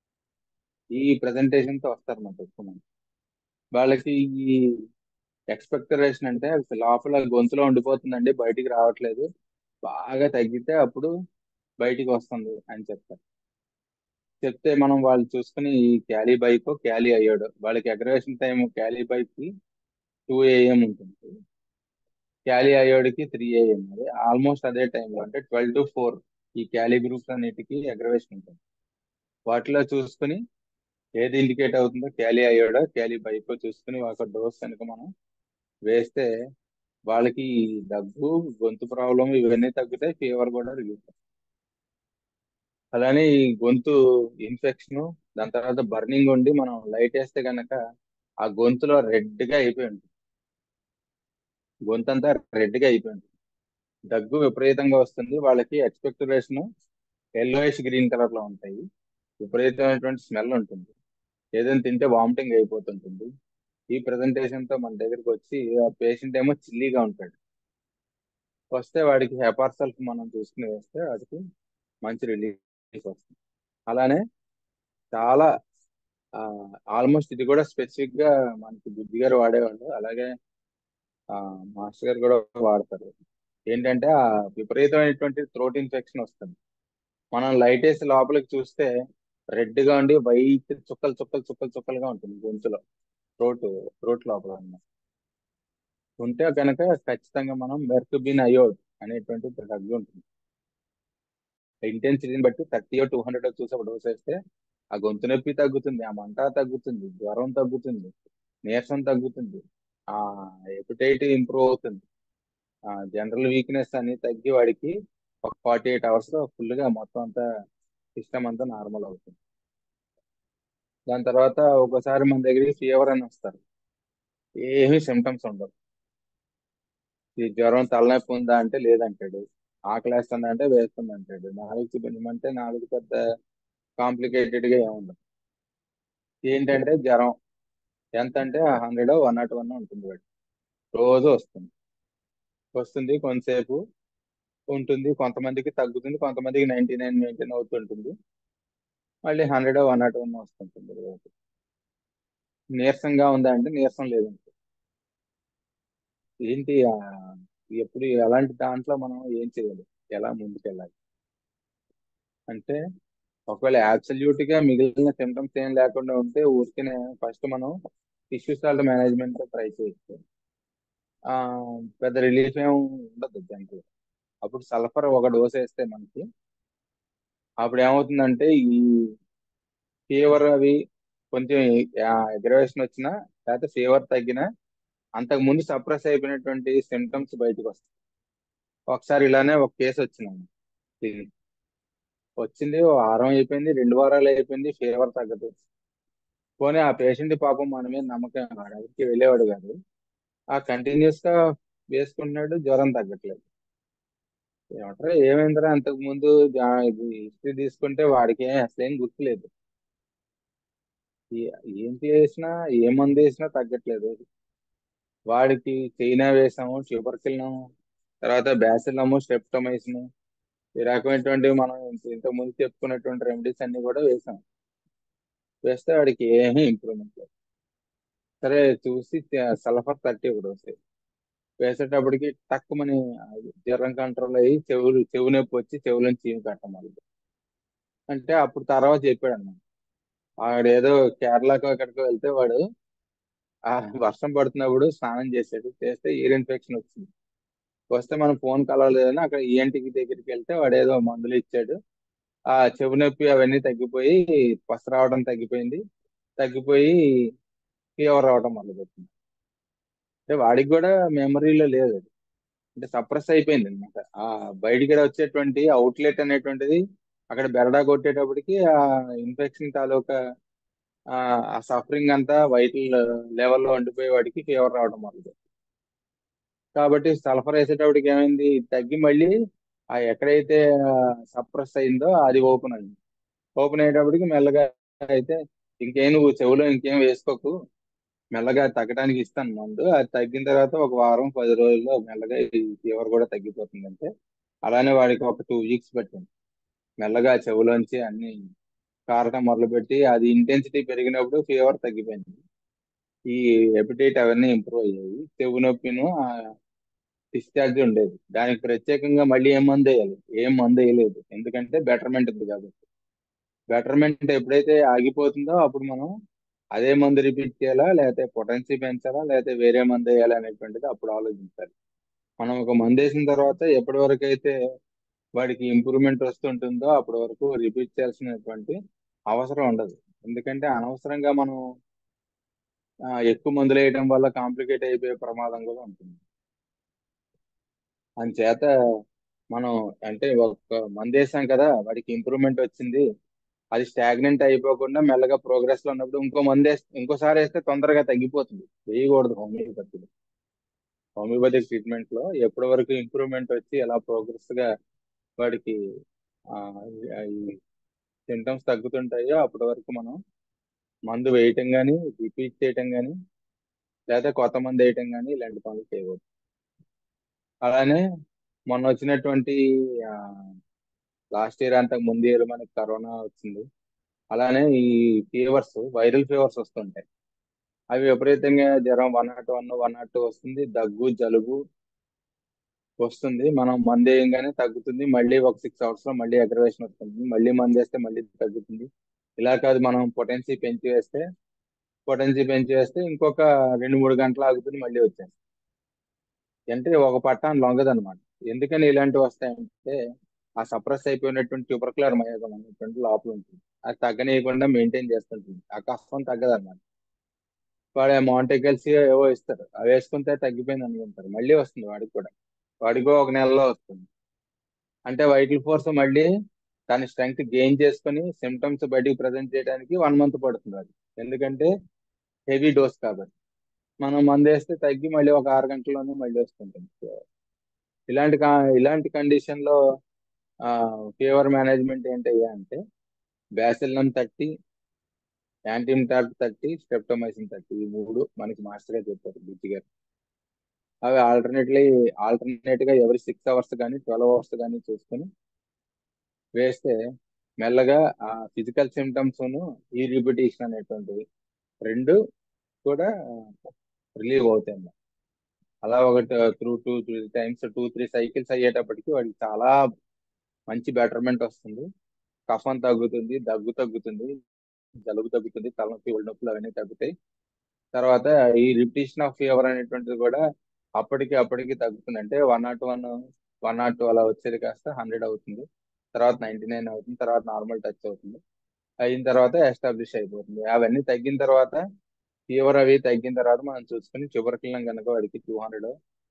ఈ ప్రెజెంటేషన్ తో వస్తారు మనకు ఎక్కువ మంది వాళ్ళకి ఈ ఎక్స్పెక్టరేషన్ అంటే లోపల గొంతులో ఉండిపోతుందండి బయటికి రావట్లేదు బాగా తగ్గితే అప్పుడు బయటికి వస్తుంది అని చెప్తారు చెప్తే మనం వాళ్ళు చూసుకుని ఈ క్యాలీ బైక్ క్యాలీ అయ్యాడు వాళ్ళకి అగ్రవేషన్ టైం క్యాలీ బైక్ కి టూ ఏఎం ఉంటుంది క్యాలీ అయ్యోడికి త్రీ ఏఎం అది ఆల్మోస్ట్ అదే టైంలో అంటే ట్వెల్వ్ టు ఫోర్ ఈ క్యాలీ గ్రూప్స్ అన్నిటికీ అగ్రవేషన్ ఉంటుంది వాటిలో చూసుకుని ఏది ఇండికేట్ అవుతుందో క్యాలీ అయ్యాడో క్యాలీ బైక్ చూసుకుని ఒక డోస్ కనుక మనం వేస్తే వాళ్ళకి దగ్గు గొంతు ప్రాబ్లం ఇవన్నీ తగ్గుతాయి ఫీవర్ కూడా రిలీఫ్ అలానే ఈ గొంతు ఇన్ఫెక్షన్ దాని తర్వాత బర్నింగ్ ఉండి మనం లైట్ వేస్తే కనుక ఆ గొంతులో రెడ్ గా అయిపోయి ఉంటుంది గొంతు అంతా రెడ్ గా అయిపోయి ఉంటుంది దగ్గు విపరీతంగా వస్తుంది వాళ్ళకి ఎక్స్పెక్టరేషన్ ఎల్లోయిష్ గ్రీన్ కలర్ లో ఉంటాయి విపరీతమైనటువంటి స్మెల్ ఉంటుంది ఏదైనా తింటే వామిటింగ్ అయిపోతుంటుంది ఈ ప్రెజెంటేషన్ తో మన దగ్గరికి వచ్చి ఆ పేషెంట్ ఏమో చిల్లీగా ఉంటాడు వస్తే వాడికి హెపార్సల్ఫ్ మనం చూసుకుని వేస్తే వాడికి మంచి రిలీఫ్ వస్తుంది అలానే చాలా ఆల్మోస్ట్ ఇది కూడా స్పెసిఫిక్ గా మనకి బుద్ధి గారు వాడేవాళ్ళు అలాగే మాస్టర్ గారు కూడా వాడతారు ఏంటంటే ఆ విపరీతమైనటువంటి థ్రోట్ ఇన్ఫెక్షన్ వస్తుంది మనం లైట్ వేసి లోపలికి చూస్తే రెడ్ గా ఉండి వైట్ చుక్కలు చుక్కలు చుక్కలు చుక్కలుగా ఉంటుంది గొంతులో థ్రోట్ థ్రోట్ లోపల ఉన్న. ఉంటే కనుక ఖచ్చితంగా మనం మెర్కుబిన్ అయోడ్ అనేటువంటి డ్రగ్ ఉంటుంది ఇంటెన్సిటీని బట్టి థర్టీ టూ హండ్రెడ్ చూసి ఒక డోస్ వేస్తే ఆ గొంతు నొప్పి తగ్గుతుంది ఆ మంట తగ్గుతుంది జ్వరం తగ్గుతుంది నీరసం తగ్గుతుంది ఆ ఎపిటైట్ ఇంప్రూవ్ అవుతుంది ఆ జనరల్ వీక్నెస్ అని తగ్గి వాడికి ఒక ఫార్టీ ఎయిట్ అవర్స్ లో ఫుల్ గా మొత్తం అంతా సిస్టమ్ అంతా నార్మల్ అవుతుంది దాని తర్వాత ఒకసారి మన దగ్గరికి ఫీవర్ అని వస్తారు ఏమీ సిమ్టమ్స్ ఉండవు ఈ జ్వరం తలనొప్పి ఉందా అంటే లేదంటాడు ఆకలి వేస్తుందా అంటే వేస్తుంది అంటాడు నాలుగు చూపించమంటే నాలుగు పెద్ద కాంప్లికేటెడ్ గా ఏముండదు ఏంటంటే జ్వరం ఎంత అంటే హండ్రెడ్ వన్ నాట్ వన్ ఉంటుంది వాడు రోజు వస్తుంది వస్తుంది కొంతసేపు ఉంటుంది కొంతమందికి తగ్గుతుంది కొంతమందికి నైన్టీ నైన్ మెయింటైన్ అవుతుంటుంది మళ్ళీ హండ్రెడ్ వన్ నాట్ వన్ వస్తుంటుంది రోజు నీరసంగా ఉందా అంటే నీరసం లేదంటే ఏంటి ఆ, ఎప్పుడు ఎలాంటి దాంట్లో మనం ఏం చేయాలి ఎలా ముందుకెళ్ళాలి అంటే ఒకవేళ అబ్సల్యూట్ గా మిగిలిన సిమ్టమ్స్ ఏం లేకుండా ఉంటే ఊరికే ఫస్ట్ మనం టిష్యూ సాల్ట్ మేనేజ్మెంట్ ట్రై చేయొచ్చు ఆ పెద్ద రిలీఫ్ ఏం ఉండదు దానికి అప్పుడు సల్ఫర్ ఒక డోస్ వేస్తే మనకి అప్పుడు ఏమవుతుందంటే ఈ ఫీవర్ అవి కొంచెం ఎగ్రవేషన్ వచ్చినా లేకపోతే ఫీవర్ తగ్గినా అంతకు ముందు సప్రెస్ అయిపోయినటువంటి సిమ్టమ్స్ బయటకు వస్తాయి ఒకసారి ఇలానే ఒక కేసు వచ్చిందండి క్లినిక్ వచ్చింది ఓ వారం అయిపోయింది రెండు వారాలు అయిపోయింది ఫీవర్ తగ్గదు పోనీ ఆ పేషెంట్ పాపం మన మీద నమ్మకం వాడు ఎవరికి వెళ్ళేవాడు కాదు ఆ కంటిన్యూస్ గా వేసుకుంటున్నాడు జ్వరం తగ్గట్లేదు ఏమంటారు ఏమైందిరా అంతకు ముందు హిస్టరీ తీసుకుంటే వాడికి ఏం అసలేం గుర్తులేదు ఏ- ఏం చేసినా ఏ మందు వేసినా తగ్గట్లేదు వాడికి చైనా వేసాము ట్యూబర్కిల్నాము తర్వాత బ్యాసిల్లము స్ట్రెప్టోమైసిన్ ఈ రకమైనటువంటి మనం ఇంత- ఇంతకు ముందు చెప్పుకున్నటువంటి రెమెడీస్ అన్ని కూడా వేసాం వేస్తే వాడికి ఏమీ ఇంప్రూవ్మెంట్ లేదు సరే చూసి సల్ఫర్ థర్టీ ఒకటి వస్తాయి వేసేటప్పటికి తక్కువని జ్వరం కంట్రోల్ అయ్యి చెవులు చెవు నొప్పి వచ్చి చెవులను చీము కట్టమని అంటే అప్పుడు తర్వాత చెప్పాడు అన్నమాట వాడు ఏదో కేరళకు ఎక్కడికో వెళ్తే వాడు ఆ వర్షం పడుతున్నప్పుడు స్నానం చేశాడు చేస్తే ఇయర్ ఇన్ఫెక్షన్ వచ్చింది వస్తే మనం ఫోన్ కలవలేదని అక్కడ ఈఎన్టీకి దగ్గరికి వెళ్తే వాడు ఏదో మందులు ఇచ్చాడు ఆ చెవు నొప్పి అవన్నీ తగ్గిపోయి పస రావడం తగ్గిపోయింది తగ్గిపోయి ఫీవర్ రావడం మొదలుపెట్టింది అంటే వాడికి కూడా మెమరీలో లేదు అది అంటే సప్రెస్ అయిపోయింది అనమాట ఆ బయటికి వచ్చేటువంటి అవుట్లెట్ అనేటువంటిది అక్కడ బెరడా కొట్టేటప్పటికి ఆ ఇన్ఫెక్షన్ తాలూకా ఆ సఫరింగ్ అంతా వైటల్ లెవెల్లో ఉండిపోయి వాడికి ఫీవర్ రావడం మొదలు కాబట్టి సల్ఫర్ వేసేటప్పటికి ఏమైంది ఇది తగ్గి మళ్ళీ ఆ ఎక్కడైతే సప్రెస్ అయిందో అది ఓపెన్ అయింది ఓపెన్ అయ్యేటప్పటికి మెల్లగా అయితే ఇంకేం నువ్వు చెవులో ఇంకేం వేసుకోకు మెల్లగా తగ్గడానికి ఇస్తాను మందు అది తగ్గిన తర్వాత ఒక వారం పది రోజుల్లో మెల్లగా ఈ ఫీవర్ కూడా తగ్గిపోతుందంటే అలానే వాడికి ఒక టూ వీక్స్ పట్టింది మెల్లగా చెవులోంచి అన్ని కారటం మొదలుపెట్టి అది ఇంటెన్సిటీ పెరిగినప్పుడు ఫీవర్ తగ్గిపోయింది ఈ హెపటైట్ అవన్నీ ఇంప్రూవ్ అయ్యాయి చెవు నొప్పిను డిశ్చార్జ్ ఉండేది దానికి ప్రత్యేకంగా మళ్ళీ ఏం మందు వేయాలి ఏం మందు వేయలేదు ఎందుకంటే బెటర్మెంట్ ఉంది కాబట్టి బెటర్మెంట్ ఎప్పుడైతే ఆగిపోతుందో అప్పుడు మనం అదే మందు రిపీట్ చేయాలా లేకపోతే పొటెన్సీ పెంచాలా లేకపోతే వేరే మందు వేయాలా అనేటువంటిది అప్పుడు ఆలోచించాలి మనం ఒక మందు వేసిన తర్వాత ఎప్పటి వరకు అయితే వాడికి ఇంప్రూవ్మెంట్ వస్తుంటుందో అప్పటి వరకు రిపీట్ చేయాల్సినటువంటి అవసరం ఉండదు ఎందుకంటే అనవసరంగా మనం ఆ, ఎక్కువ మందులు వేయడం వల్ల కాంప్లికేట్ అయిపోయే ప్రమాదం కూడా ఉంటుంది అందుచేత మనం అంటే ఒక మందు వేసాం కదా వాడికి ఇంప్రూవ్మెంట్ వచ్చింది అది స్టాగ్నెంట్ అయిపోకుండా మెల్లగా ప్రోగ్రెస్ లో ఉన్నప్పుడు ఇంకో మందు వేస్తే ఇంకోసారి వేస్తే తొందరగా తగ్గిపోతుంది వేయకూడదు హోమియోపతిలో హోమియోపతిక్ ట్రీట్మెంట్ లో ఎప్పటి వరకు ఇంప్రూవ్మెంట్ వచ్చి ఎలా ప్రోగ్రెస్ గా వాడికి ఆ, ఈ సింటమ్స్ తగ్గుతుంటాయో అప్పటి వరకు మనం మందు వేయటం కానీ రిపీట్ చేయటం కానీ లేదా కొత్త మందు వేయటం కానీ ఇలాంటి పనులు చేయకూడదు అలానే మొన్న వచ్చినటువంటి లాస్ట్ ఇయర్ అంతకు ముందు ఇయర్ మనకి కరోనా వచ్చింది అలానే ఈ ఫీవర్స్ వైరల్ ఫీవర్స్ వస్తుంటాయి అవి విపరీతంగా జ్వరం one nought one one nought two వస్తుంది దగ్గు జలుబు వస్తుంది మనం మందు వేయంగానే తగ్గుతుంది మళ్ళీ ఒక సిక్స్ అవర్స్ లో మళ్ళీ అగ్రవేషన్ వస్తుంది మళ్ళీ మందు వేస్తే మళ్ళీ తగ్గుతుంది ఇలా కాదు మనం పొటెన్సీ పెంచి వేస్తే పొటెన్సీ పెంచి వేస్తే ఇంకొక రెండు మూడు గంటలు ఆగుతుంది మళ్ళీ వచ్చేస్తుంది అంటే ఒక పట్టాన్ని లొంగదు అనమాట ఎందుకని ఇలాంటివి వస్తాయంటే ఆ సప్రెస్ అయిపోయినటువంటి ట్యూబర్కులర్ మయోగం అనేటువంటి లోపల ఉంటుంది అది తగ్గనీయకుండా మెయింటైన్ చేస్తుంటుంది ఆ కఫం తగ్గదు అనమాట వాడు మాంటెకల్స్ ఏవో ఇస్తారు అవి వేసుకుంటే తగ్గిపోయింది అనుకుంటారు మళ్ళీ వస్తుంది వాడికి కూడా వాడికి ఒక నెలలో వస్తుంది అంటే వైటల్ ఫోర్స్ మళ్ళీ దాని స్ట్రెంగ్త్ గెయిన్ చేసుకుని సిమ్టమ్స్ బయటికి ప్రజెంట్ చేయడానికి వన్ మంత్ పడుతుంది అది ఎందుకంటే హెవీ డోస్ కాబట్టి మనం మందు వేస్తే తగ్గి మళ్ళీ ఒక ఆరు గంటల్లోనే మళ్ళీ వస్తుంటుంది So, ఇలాంటి కా- ఇలాంటి కండిషన్ లో ఫీవర్ మేనేజ్మెంట్ ఏంటయ్యా అంటే బ్యాసిల్లం థర్టీ యాంటీమిటార్ థర్టీ స్టెప్టోమైసిన్ థర్టీ ఈ మూడు మనకి మాస్టర్ గా చెప్పారు బుద్ధి గారు అవి ఆల్టర్నేట్లీ ఆల్టర్నేట్ గా ఎవరి సిక్స్ అవర్స్ కానీ ట్వెల్వ్ అవర్స్ కానీ చూసుకొని వేస్తే మెల్లగా ఆ ఫిజికల్ సిమ్టమ్స్ ఈ రిపిటేషన్ అనేటువంటివి రెండు కూడా రిలీవ్ అవుతాయి అన్నమాట. అలా ఒకటి through two three times two three cycles అయ్యేటప్పటికి వాడికి చాలా మంచి బెటర్మెంట్ వస్తుంది కఫం తగ్గుతుంది దగ్గు తగ్గుతుంది జలుబు తగ్గుతుంది తలనొప్పి ఒళ్ళు నొప్పులు అవన్నీ తగ్గుతాయి తర్వాత ఈ రిపిటేషన్ ఆఫ్ ఫీవర్ అనేటువంటిది కూడా అప్పటికి అప్పటికి తగ్గుతుంది అంటే one nought one one nought two అలా వచ్చేది కాస్త హండ్రెడ్ అవుతుంది తర్వాత నైన్టీ నైన్ అవుతుంది తర్వాత నార్మల్ టచ్ అవుతుంది అయిన తర్వాత ఎస్టాబ్లిష్ అయిపోతుంది అవన్నీ తగ్గిన తర్వాత ఫీవర్ అవి తగ్గిన తర్వాత మనం చూసుకుని చివరికిలం కనుక వాడికి టూ హండ్రెడ్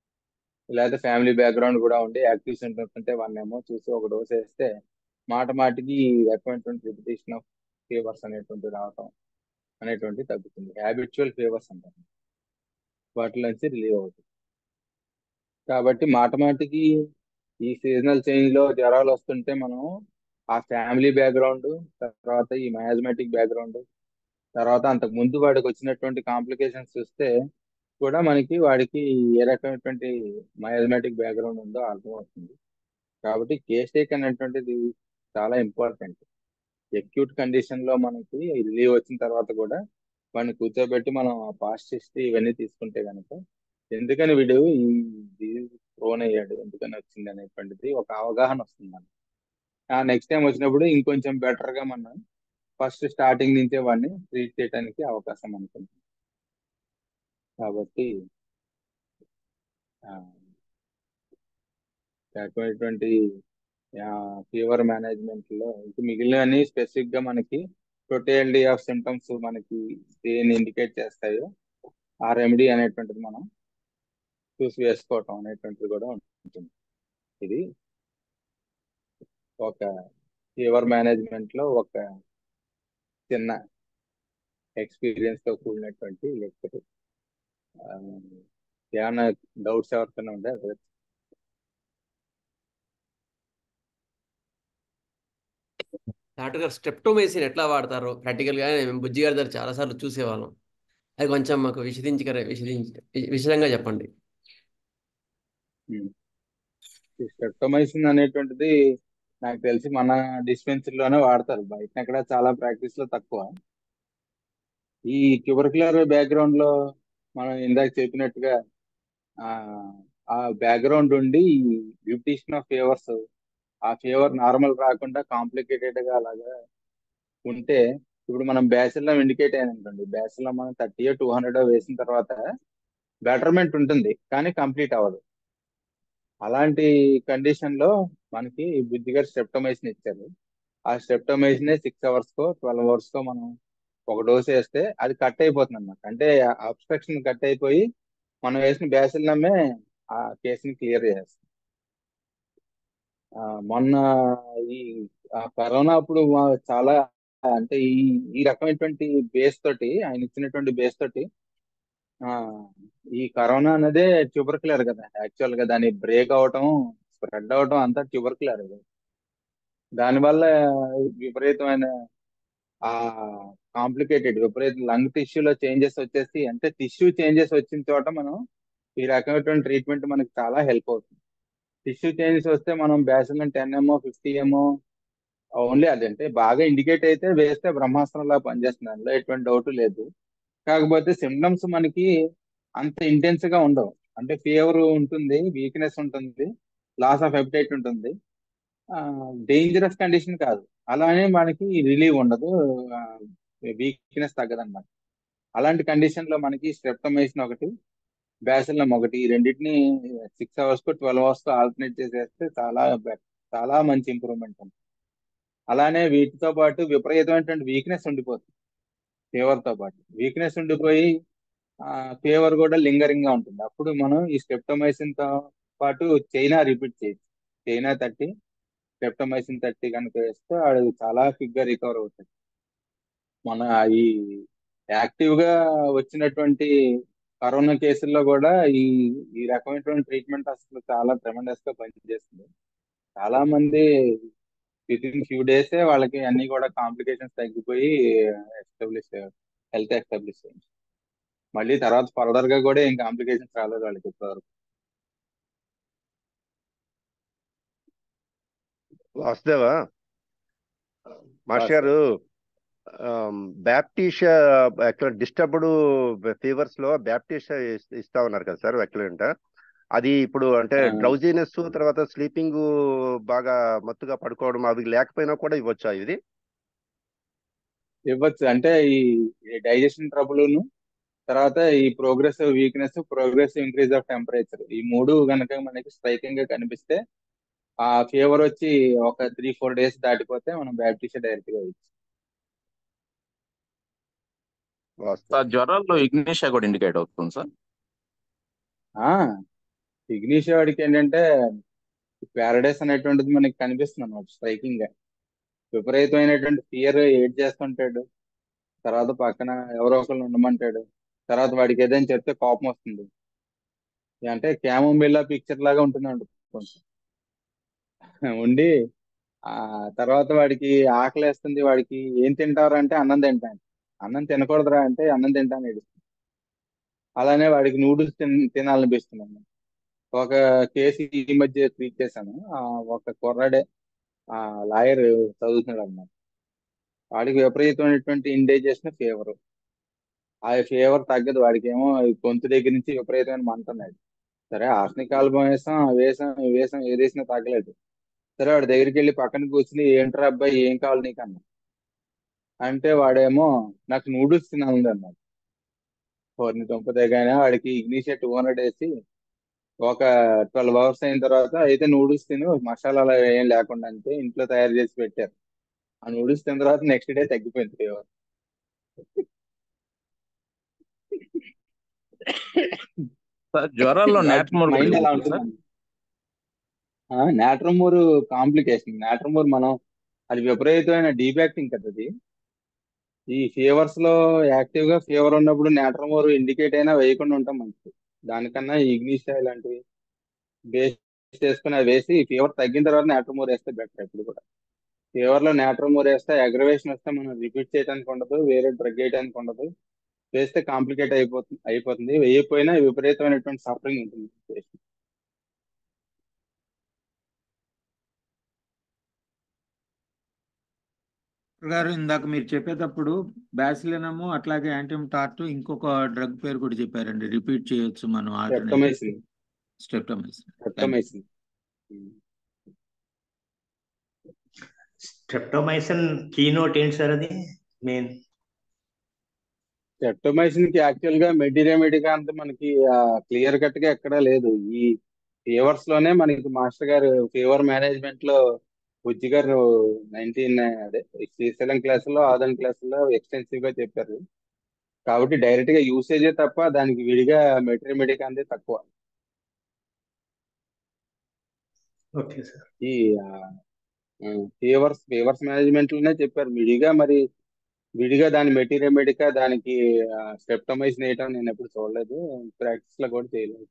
లేదా ఫ్యామిలీ బ్యాక్గ్రౌండ్ కూడా ఉండి యాక్టివ్ సింటమ్స్ ఉంటే వన్ ఏమో చూసి ఒక డోస్ వేస్తే మాట మాటికి ఈ రకమైనటువంటి రిపిటేషన్ ఆఫ్ ఫీవర్స్ అనేటువంటి రావటం అనేటువంటి తగ్గుతుంది హ్యాబిచువల్ ఫీవర్స్ అంటారు వాటిలో నుంచి రిలీవ్ అవుతుంది కాబట్టి మాట మాటికి ఈ సీజనల్ చేంజ్ లో జ్వరాలు వస్తుంటే మనం ఆ ఫ్యామిలీ బ్యాక్గ్రౌండ్ తర్వాత ఈ మయాజ్మెటిక్ బ్యాక్గ్రౌండ్ తర్వాత అంతకు ముందు వాడికి వచ్చినటువంటి కాంప్లికేషన్స్ చూస్తే కూడా మనకి వాడికి ఏ రకమైనటువంటి మయాజ్మెటిక్ బ్యాక్గ్రౌండ్ ఉందో అర్థమవుతుంది కాబట్టి కేస్ టేక్ అనేటువంటిది చాలా ఇంపార్టెంట్ ఎక్యూట్ కండిషన్ లో మనకి రిలీవ్ వచ్చిన తర్వాత కూడా వాడిని కూర్చోబెట్టి మనం పాస్ట్ హిస్టరీ ఇవన్నీ తీసుకుంటే కనుక ఎందుకని వీడు ఈ డిజీజ్ ప్రోన్ అయ్యాడు ఎందుకని వచ్చింది అనేటువంటిది ఒక అవగాహన వస్తుంది మనకి ఆ నెక్స్ట్ టైం వచ్చినప్పుడు ఇంకొంచెం బెటర్ గా మనం ఫస్ట్ స్టార్టింగ్ నుంచే వాడిని ట్రీట్ చేయడానికి అవకాశం అనుకుంటుంది కాబట్టి ఆ, రకమైనటువంటి ఫీవర్ మేనేజ్మెంట్ లో ఇంక మిగిలినవన్నీ స్పెసిఫిక్ గా మనకి టోటాలిటీ ఆఫ్ సిమ్టమ్స్ మనకి దేని ఇండికేట్ చేస్తాయో ఆ రెమెడీ అనేటువంటిది మనం చూసి వేసుకోవటం అనేటువంటిది కూడా ఉంటుంది ఇది ఒక ఫీవర్ మేనేజ్మెంట్ లో ఒక చిన్న ఎక్స్పీరియన్స్ తో కూడినటువంటి లెక్చర్ ఏమైనా డౌట్స్ ఎవరికైనా ఉంటే అడగచ్చు. డాక్టర్ గారు స్ట్రెప్టోమైసిన్ ఎట్లా వాడతారో ప్రాక్టికల్గా మేము బుజ్జి గారి దగ్గర చాలాసార్లు చూసేవాళ్ళం అది కొంచెం మాకు విశదించి విశదించి విశదంగా చెప్పండి ఉమ్. ఈ స్ట్రెప్టోమైసిన్ అనేటువంటిది నాకు తెలిసి మన డిస్పెన్సరీలోనే వాడతారు బయట ఎక్కడ చాలా ప్రాక్టీస్ లో తక్కువ ఈ ట్యూబర్కులర్ బ్యాక్గ్రౌండ్ లో మనం ఇందాక చెప్పినట్టుగా ఆ ఆ బ్యాక్గ్రౌండ్ ఉండి బ్యూటిషన్ ఆఫ్ ఫీవర్స్ ఆ ఫీవర్ నార్మల్ రాకుండా కాంప్లికేటెడ్ గా అలాగా ఉంటే ఇప్పుడు మనం బ్యాసిల్లో ఇండికేట్ అయ్యానుకోండి బ్యాసిల్లో మనం థర్టీ టూ హండ్రెడ్ వేసిన తర్వాత బెటర్మెంట్ ఉంటుంది కానీ కంప్లీట్ అవ్వదు అలాంటి కండిషన్ లో మనకి బుద్ధి గారు స్టెప్టోమైసిన్ ఇచ్చారు ఆ స్టెప్టోమైసిన్ సిక్స్ అవర్స్ కో ట్వెల్వ్ అవర్స్ కో మనం ఒక డోస్ వేస్తే అది కట్ అయిపోతుంది అన్నమాట అంటే అబ్స్ట్రక్షన్ కట్ అయిపోయి మనం వేసిన బ్యాసిల్ నమ్మే ఆ కేసుని క్లియర్ చేస్తుంది ఆ, మొన్న ఈ ఆ కరోనా అప్పుడు మా- చాలా అంటే ఈ ఈ రకమైనటువంటి బేస్ తోటి ఆయన ఇచ్చినటువంటి బేస్ తోటి ఆ ఈ కరోనా అనేది ట్యూబర్కులర్ కదా యాక్చువల్ గా దాని బ్రేక్ అవటం స్ప్రెడ్ అవటం అంతా ట్యూబర్కులర్ దానివల్ల విపరీతమైన ఆ కాంప్లికేటెడ్ విపరీత లంగ్ టిష్యూలో చేంజెస్ వచ్చేసి అంటే టిష్యూ చేంజెస్ వచ్చిన చోట మనం ఈ రకమైనటువంటి ట్రీట్మెంట్ మనకి చాలా హెల్ప్ అవుతుంది టిష్యూ చేంజెస్ వస్తే మనం బ్యాసిల్ టెన్ ఎంఓ ఫిఫ్టీ ఎంఓ ఓన్లీ అదంటే బాగా ఇండికేట్ అయితే వేస్తే బ్రహ్మాస్త్రంలా పనిచేస్తుంది అందులో ఎటువంటి డౌట్ లేదు కాకపోతే సిమ్టమ్స్ మనకి అంత ఇంటెన్స్ గా ఉండవు అంటే ఫీవర్ ఉంటుంది వీక్నెస్ ఉంటుంది లాస్ ఆఫ్ ఎపిటైట్ ఉంటుంది డేంజరస్ కండిషన్ కాదు అలానే మనకి రిలీవ్ ఉండదు వీక్నెస్ తగ్గదన్నమాట అలాంటి కండిషన్ లో మనకి స్ట్రెప్టమైసిన్ ఒకటి బ్యాసిలం ఒకటి ఈ రెండింటిని సిక్స్ అవర్స్ కు ట్వెల్వ్ అవర్స్ కు ఆల్టర్నేట్ చేసేస్తే చాలా బె- చాలా మంచి ఇంప్రూవ్మెంట్ ఉంది అలానే వీటితో పాటు విపరీతమైనటువంటి వీక్నెస్ ఉండిపోతుంది ఫీవర్ తో పాటు వీక్నెస్ ఉండిపోయి ఫీవర్ కూడా లింగరింగ్ గా ఉంటుంది అప్పుడు మనం ఈ స్టెప్టమైసిన్ తో పాటు చైనా రిపీట్ చేయొచ్చు చైనా థర్టీ స్టెప్టమైసిన్ థర్టీ కనుక వేస్తే వాడు చాలా క్విక్ గా రికవర్ అవుతాడు మన ఈ యాక్టివ్ గా వచ్చినటువంటి కరోనా కేసుల్లో కూడా ఈ ఈ రకమైనటువంటి ట్రీట్మెంట్ అసలు చాలా ట్రెమెండస్ గా పనిచేస్తుంది చాలా మంది విత్ ఇన్ ఫ్యూ డేస్ వాళ్ళకి అన్ని కూడా కాంప్లికేషన్స్ తగ్గిపోయి ఎస్టాబ్లిష్ హెల్త్ ఎస్టాబ్లిష్ అయ్యింది మళ్ళీ తర్వాత ఫర్దర్ గా కూడా ఏం కాంప్లికేషన్స్ రాలేదు వాళ్ళకి ఇప్పటివరకు వాసుదేవా మాస్టర్ గారు బ్యాప్టిషియా యాక్చువల్ డిస్టర్బ్డ్ ఫీవర్స్ లో బ్యాప్టిషియా ఇస్తా ఉన్నారు కదా సార్ ఎక్లెంట్ అది ఇప్పుడు అంటే ఆ. డ్రౌజీనెస్ తర్వాత స్లీపింగ్ బాగా మత్తుగా పడుకోవడం అవి లేకపోయినా కూడా ఇవ్వచ్చా ఇది ఇవ్వచ్చు అంటే ఈ డైజెషన్ ట్రబుల్ను తర్వాత ఈ progressive weakness progressive increase of temperature ఈ మూడు గనక మనకి స్ట్రైకింగ్ గా కనిపిస్తే ఆ ఫీవర్ వచ్చి ఒక త్రీ ఫోర్ డేస్ దాటిపోతే మనం బ్యాప్టిషియా డైరెక్ట్ గా ఇచ్చు వాస్తవం సార్ జ్వరాల్లో ఇగ్నిషియా కూడా ఇండికేట్ అవుతుంది సార్ ఇగ్నీషియా వాడికి ఏంటంటే పారడైస్ అనేటువంటిది మనకి కనిపిస్తుంది అనమాట స్ట్రైకింగ్ గా విపరీతమైనటువంటి ఫియర్ ఏడ్ చేస్తుంటాడు తర్వాత పక్కన ఎవరో ఒకళ్ళు ఉండమంటాడు తర్వాత వాడికి ఏదైనా చెప్తే కోపం వస్తుంది అంటే క్యామోమిల్లా పిక్చర్ లాగా ఉంటుంది కొంచెం ఉండి ఆ తర్వాత వాడికి ఆకలి వేస్తుంది వాడికి ఏం తింటారు అంటే అన్నం తింటాను అన్నం తినకూడదురా అంటే అన్నం తింటాను ఏడుస్తుంది అలానే వాడికి నూడిల్స్ తిన తినాలనిపిస్తుంది ఒక కేసు ఈ మధ్య ట్రీట్ చేశాను ఆ ఒక కుర్రాడే ఆ లాయర్ చదువుతున్నాడు అన్నమాట వాడికి విపరీతమైనటువంటి ఇండైజేషన్ ఫీవర్ ఆ ఫీవర్ తగ్గదు వాడికి ఏమో ఈ గొంతు దగ్గర నుంచి విపరీతమైన మంట ఉన్నాడు సరే ఆర్సనిక్ ఆల్బం వేసాం అవి వేసాం ఇవి వేసాం ఏది వేసినా తగ్గలేదు సరే వాడి దగ్గరికి వెళ్ళి పక్కన కూర్చుని ఏంట్రా అబ్బాయి ఏం కావాలి నీకు అన్నా అంటే వాడేమో నాకు నూడిల్స్ తినాలి అన్నాడు ఫోర్ని తుంపదేగానే వాడికి ఇగ్నిషియా టూ హండ్రెడ్ వేసి ఒక ట్వెల్వ్ అవర్స్ అయిన తర్వాత అయితే నూడిల్స్ తిను మసాలాలు ఏం లేకుండా అంటే ఇంట్లో తయారు చేసి పెట్టారు ఆ నూడిల్స్ తిన్న తర్వాత నెక్స్ట్ డే తగ్గిపోయింది ఫీవర్ సార్ జ్వరాల్లో నాట్మోర్ కూడా మైండ్ ఎలా ఇవ్వచ్చు సార్ ఉంటుంది నాట్రమూర్ కాంప్లికేషన్ నాట్రమూర్ మనం అది విపరీతమైన డీబ్యాక్టింగ్ కదా అది ఈ ఫీవర్స్ లో యాక్టివ్ గా ఫీవర్ ఉన్నప్పుడు నాట్రమూర్ ఇండికేట్ అయినా వేయకుండా ఉంటాం మంచిది దానికన్నా ఇగ్నిషియా ఇలాంటివి బేస్ చేసుకుని అవి వేసి ఫీవర్ తగ్గిన తర్వాత నాట్రమూర్ వేస్తే బెటర్ ఎప్పుడు కూడా ఫీవర్ లో నాట్రమూర్ వేస్తే అగ్రవేషన్ వస్తే మనం రిపీట్ చేయడానికి ఉండదు వేరే డ్రగ్ వేయడానికి ఉండదు వేస్తే కాంప్లికేట్ అయిపోతుంది అయిపోతుంది వేయకపోయినా విపరీతమైనటువంటి సఫరింగ్ ఉంటుంది patient. గారు ఇందాక మీరు చెప్పేటప్పుడు బ్యాసిలినము అట్లాగే యాంటీమ్టార్ట్ ఇంకొక డ్రగ్ పేరు కూడా చెప్పారండి రిపీట్ చేయొచ్చు మనం alternative Streptomycin. Streptomycin Streptomycin. Streptomycin keynote ఏంటి సార్ అది మెయిన్ స్ట్రెప్టోమైసిన్ కి యాక్చువల్ గా మెటీరియల్ మెడికా అంత మనకి క్లియర్ కట్ గా ఎక్కడా లేదు ఈ ఫీవర్స్ లోనే మనకి మాస్టర్ గారు ఫీవర్ మేనేజ్మెంట్ లో బుజ్జి గారు నైన్టీన్ అదే శ్రీశైలం క్లాస్ లో ఆదన్ క్లాస్ లో ఎక్స్టెన్సివ్ గా చెప్పారు కాబట్టి డైరెక్ట్ గా యూసేజే తప్ప దానికి విడిగా మెటీరియల్ మెడికా అందే తక్కువ ఓకే సార్ ఈ ఫీవర్స్ ఫీవర్స్ మేనేజ్మెంట్ లోనే చెప్పారు విడిగా మరి విడిగా దాని మెటీరియల్ మెడికా దానికి స్టెప్టమైజిన్ వేయటం నేను ఎప్పుడు చూడలేదు ప్రాక్టీస్ లో కూడా చేయలేదు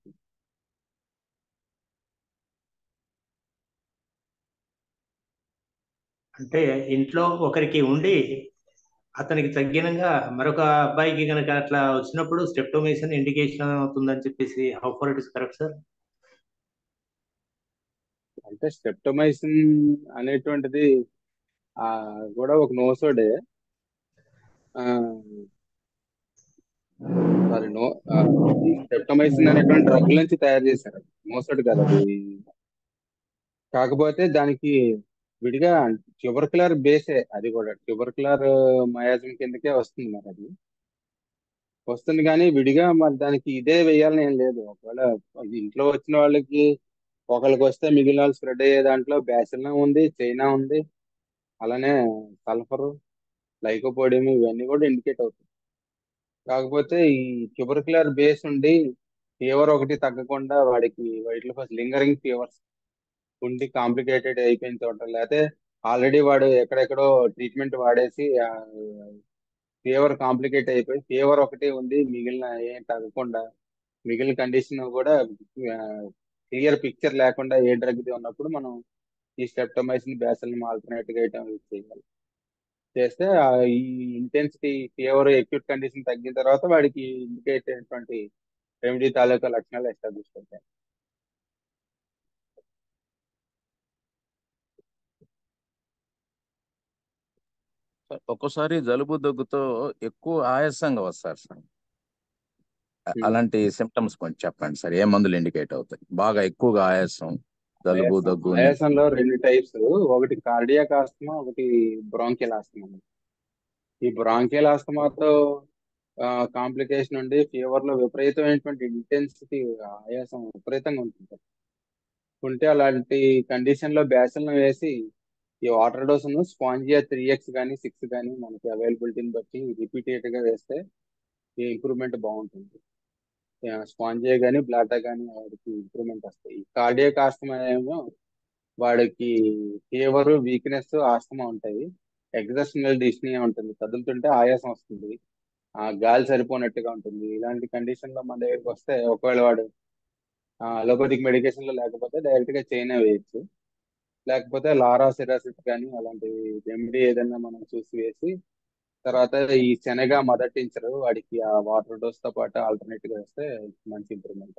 అంటే ఇంట్లో ఒకరికి ఉండి అతనికి తగ్గినంగా మరొక అబ్బాయికి కనుక అట్లా వచ్చినప్పుడు స్టెప్టోమైసిన్ ఇండికేషన్ అవుతుందని చెప్పేసి how far it is correct sir అంటే స్టెప్టమైసిన్ అనేటువంటిది ఆ కూడా ఒక నోసోడే ఆ సారీ నో సెప్టమైసిన్ అనేటువంటి డ్రగ్ నుంచి తయారు చేశారు మోసడు కదా అది కాకపోతే దానికి విడిగా ట్యూబర్కులర్ బేసే అది కూడా ట్యూబర్కులర్ మయాజం కిందకే వస్తుంది మరి అది వస్తుంది కానీ విడిగా మరి దానికి ఇదే వేయాలని ఏం లేదు ఒకవేళ అది ఇంట్లో వచ్చిన వాళ్ళకి ఒకరికి వస్తే మిగిలిన వాళ్ళు స్ప్రెడ్ అయ్యే దాంట్లో బ్యాసిల్లా ఉంది చైనా ఉంది అలానే సల్ఫర్ లైకోపోడియం ఇవన్నీ కూడా ఇండికేట్ అవుతాయి కాకపోతే ఈ ట్యూబర్కులర్ బేస్ ఉండి ఫీవర్ ఒకటి తగ్గకుండా వాడికి వాటిలో ఫస్ట్ లింగరింగ్ ఫీవర్స్ ఉండి కాంప్లికేటెడ్ అయిపోయిన చోట లేకపోతే ఆల్రెడీ వాడు ఎక్కడెక్కడో ట్రీట్మెంట్ వాడేసి ఫీవర్ కాంప్లికేట్ అయిపోయి ఫీవర్ ఒకటి ఉంది మిగిలిన ఏం తగ్గకుండా మిగిలిన కండిషన్ కూడా క్లియర్ పిక్చర్ లేకుండా ఏ డ్రగ్ ఉన్నప్పుడు మనం ఈ స్టెప్టమైసిన్ బ్యాసల్ని ఆల్టర్నేట్ గా ఐటమ్ యూజ్ చేయాలి చేస్తే ఆ ఈ ఇంటెన్సిటీ ఫీవర్ ఎక్యూట్ కండిషన్ తగ్గిన తర్వాత వాడికి ఇండికేట్ అయినటువంటి రెమెడీ తాలూకా లక్షణాలు ఎస్టాబ్లిష్ అవుతాయి సార్, ఒక్కోసారి జలుబు దగ్గుతో ఎక్కువ ఆయాసంగా వస్తారు సార్ అ- Hmm. అలాంటి సిమ్టమ్స్ కొంచెం చెప్పండి సార్ ఏ మందులు ఇండికేట్ అవుతాయి బాగా ఎక్కువగా ఆయాసం జలుబు ఆయాసం దగ్గు ఆయాసంలో రెండు టైప్స్ ఒకటి కార్డియాక్ ఆస్తమా ఒకటి బ్రాంకియల్ ఆస్తమా ఈ బ్రాంకియల్ ఆస్తమాతో కాంప్లికేషన్ ఉండి ఫీవర్ లో విపరీతమైనటువంటి ఇంటెన్సిటీ ఆయాసం విపరీతంగా ఉంటుంది ఉంటే అలాంటి కండిషన్ లో బ్యాసిల్ని వేసి ఈ water dose spongia three X కానీ సిక్స్ కానీ మనకి అవైలబిలిటీని బట్టి రిపీటెడ్ గా వేస్తే ఈ ఇంప్రూవ్మెంట్ బాగుంటుంది స్పాంజియా కానీ బ్లాటా కానీ వాడికి ఇంప్రూవ్మెంట్ వస్తాయి ఈ కార్డియాక్ ఆస్తమా ఏమో వాడికి ఫీవర్ వీక్నెస్ ఆస్తమా ఉంటాయి ఎగ్జర్షనల్ డిస్నియా ఉంటుంది కదులుతుంటే ఆయాసం వస్తుంది ఆ గాలి సరిపోనట్టుగా ఉంటుంది ఇలాంటి కండిషన్ లో మన దగ్గరికి వస్తే ఒకవేళ వాడు అలోపతిక్ మెడికేషన్ లో లేకపోతే డైరెక్ట్ గా చైనా వేయచ్చు లేకపోతే లారా సిరాసిస్ కానీ అలాంటి రెమెడీ ఏదైనా మనం చూసి వేసి తర్వాత ఈ శనగ మదటించరు వాడికి ఆ వాటర్ డోస్ తో పాటు ఆల్టర్నేట్ గా వేస్తే మంచి ఇంప్రూవ్మెంట్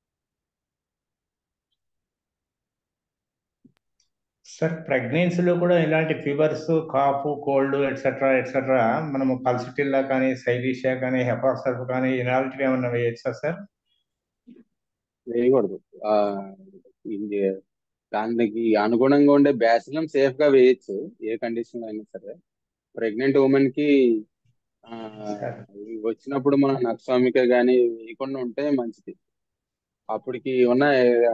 సార్ ప్రెగ్నెన్సీలో కూడా ఇలాంటి fevers cough cold etcetera etcetera మనము పల్సిటిల్లా కానీ సైలీషియా కానీ హెపాసర్ఫ్ కానీ ఇలాంటివి ఏమన్నా వేయచ్చా సార్ వేయకూడదు ఆ ఇది దానికి అనుగుణంగా ఉండే బ్యాసిలం సేఫ్ గా వేయచ్చు ఏ కండిషన్ లో అయినా సరే ప్రెగ్నెంట్ ఉమెన్ కి ఆ సార్ ఇవి వచ్చినప్పుడు మనం నక్స్వామిక కానీ వేయకుండా ఉంటే మంచిది అప్పటికి ఉన్న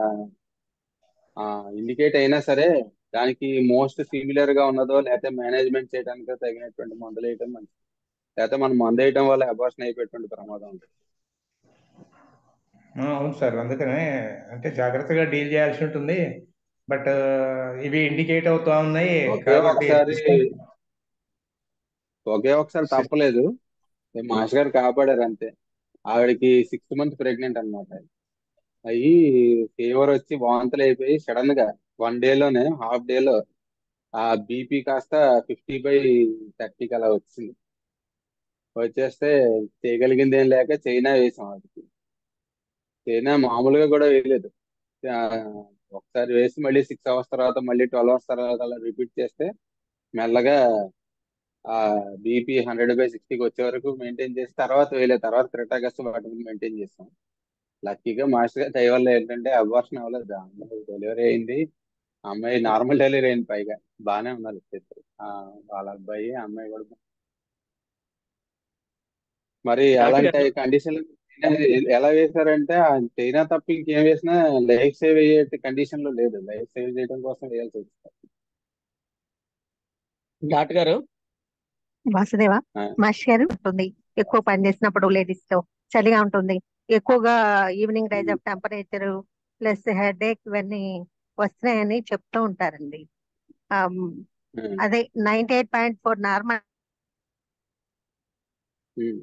ఇండికేట్ అయినా సరే దానికి మోస్ట్ సిమిలర్ గా ఉన్నదో లేకపోతే మేనేజ్మెంట్ చేయడానికి తగినటువంటి మందులు వేయటం మంచిది లేకపోతే మనం మందు వేయటం వల్ల అబార్షన్ అయిపోయేటువంటి ప్రమాదం ఉంటుంది ఆ, అవును సార్ అందుకనే అంటే జాగ్రత్తగా డీల్ చేయాల్సి ఉంటుంది బట్ ఇవి ఇండికేట్ అవుతా ఉన్నాయి ఒకే కాబట్టి ఒకసారి ఒకే ఒకసారి తప్పలేదు మాస్ గారు కాపాడారు అంతే ఆవిడకి సిక్స్త్ మంత్ ప్రెగ్నెంట్ అన్నమాట అయ్యి ఫీవర్ వచ్చి వాంతులు అయిపోయి సడన్ గా వన్ డే లోనే హాఫ్ డే లో ఆ బీపీ కాస్త ఫిఫ్టీ బై థర్టీకి అలా వచ్చింది వచ్చేస్తే చేయగలిగింది ఏం లేక చైనా వేసాం వాడికి చైనా మామూలుగా కూడా వేయలేదు ఆ, ఒకసారి వేసి మళ్ళీ సిక్స్ అవర్స్ తర్వాత మళ్ళీ ట్వెల్వ్ అవర్స్ తర్వాత అలా రిపీట్ చేస్తే మెల్లగా ఆ బీపీ హండ్రెడ్ బై సిక్స్టీకి వచ్చే వరకు మెయింటైన్ చేసి తర్వాత వేయలేదు తర్వాత క్రిటాగస్ వాటిని మెయింటైన్ చేస్తాం లక్కీగా మాస్టర్ గారి దయ వల్ల ఏంటంటే అబార్షన్ అవ్వలేదు ఆ అమ్మాయి డెలివరీ అయింది ఆ అమ్మాయి నార్మల్ డెలివరీ అయింది పైగా బాగానే ఉన్నారు ఇద్దరు ఆ వాళ్ళ అబ్బాయి ఆ అమ్మాయి కూడా మరి డాక్టర్ అలాంటి గారు కండిషన్ ఎలా వేశారంటే ఆ చైనా తప్ప ఇంకేం వేసినా లైఫ్ సేవ్ అయ్యే కండిషన్ లో లేదు లైఫ్ సేవ్ చేయడం కోసం వేయాల్సి వచ్చింది డాక్టర్ గారు వాసుదేవ ఆ, మాస్టర్ గారు ఉంటుంది ఎక్కువ పని చేసినప్పుడు లేడీస్ లో చలిగా ఉంటుంది ఎక్కువగా evening rise um, of temperature plus headache ఇవన్నీ వస్తున్నాయని చెప్తూ ఉంటారండి ఆమ్, ఉమ్, అదే ninety eight point four normal um.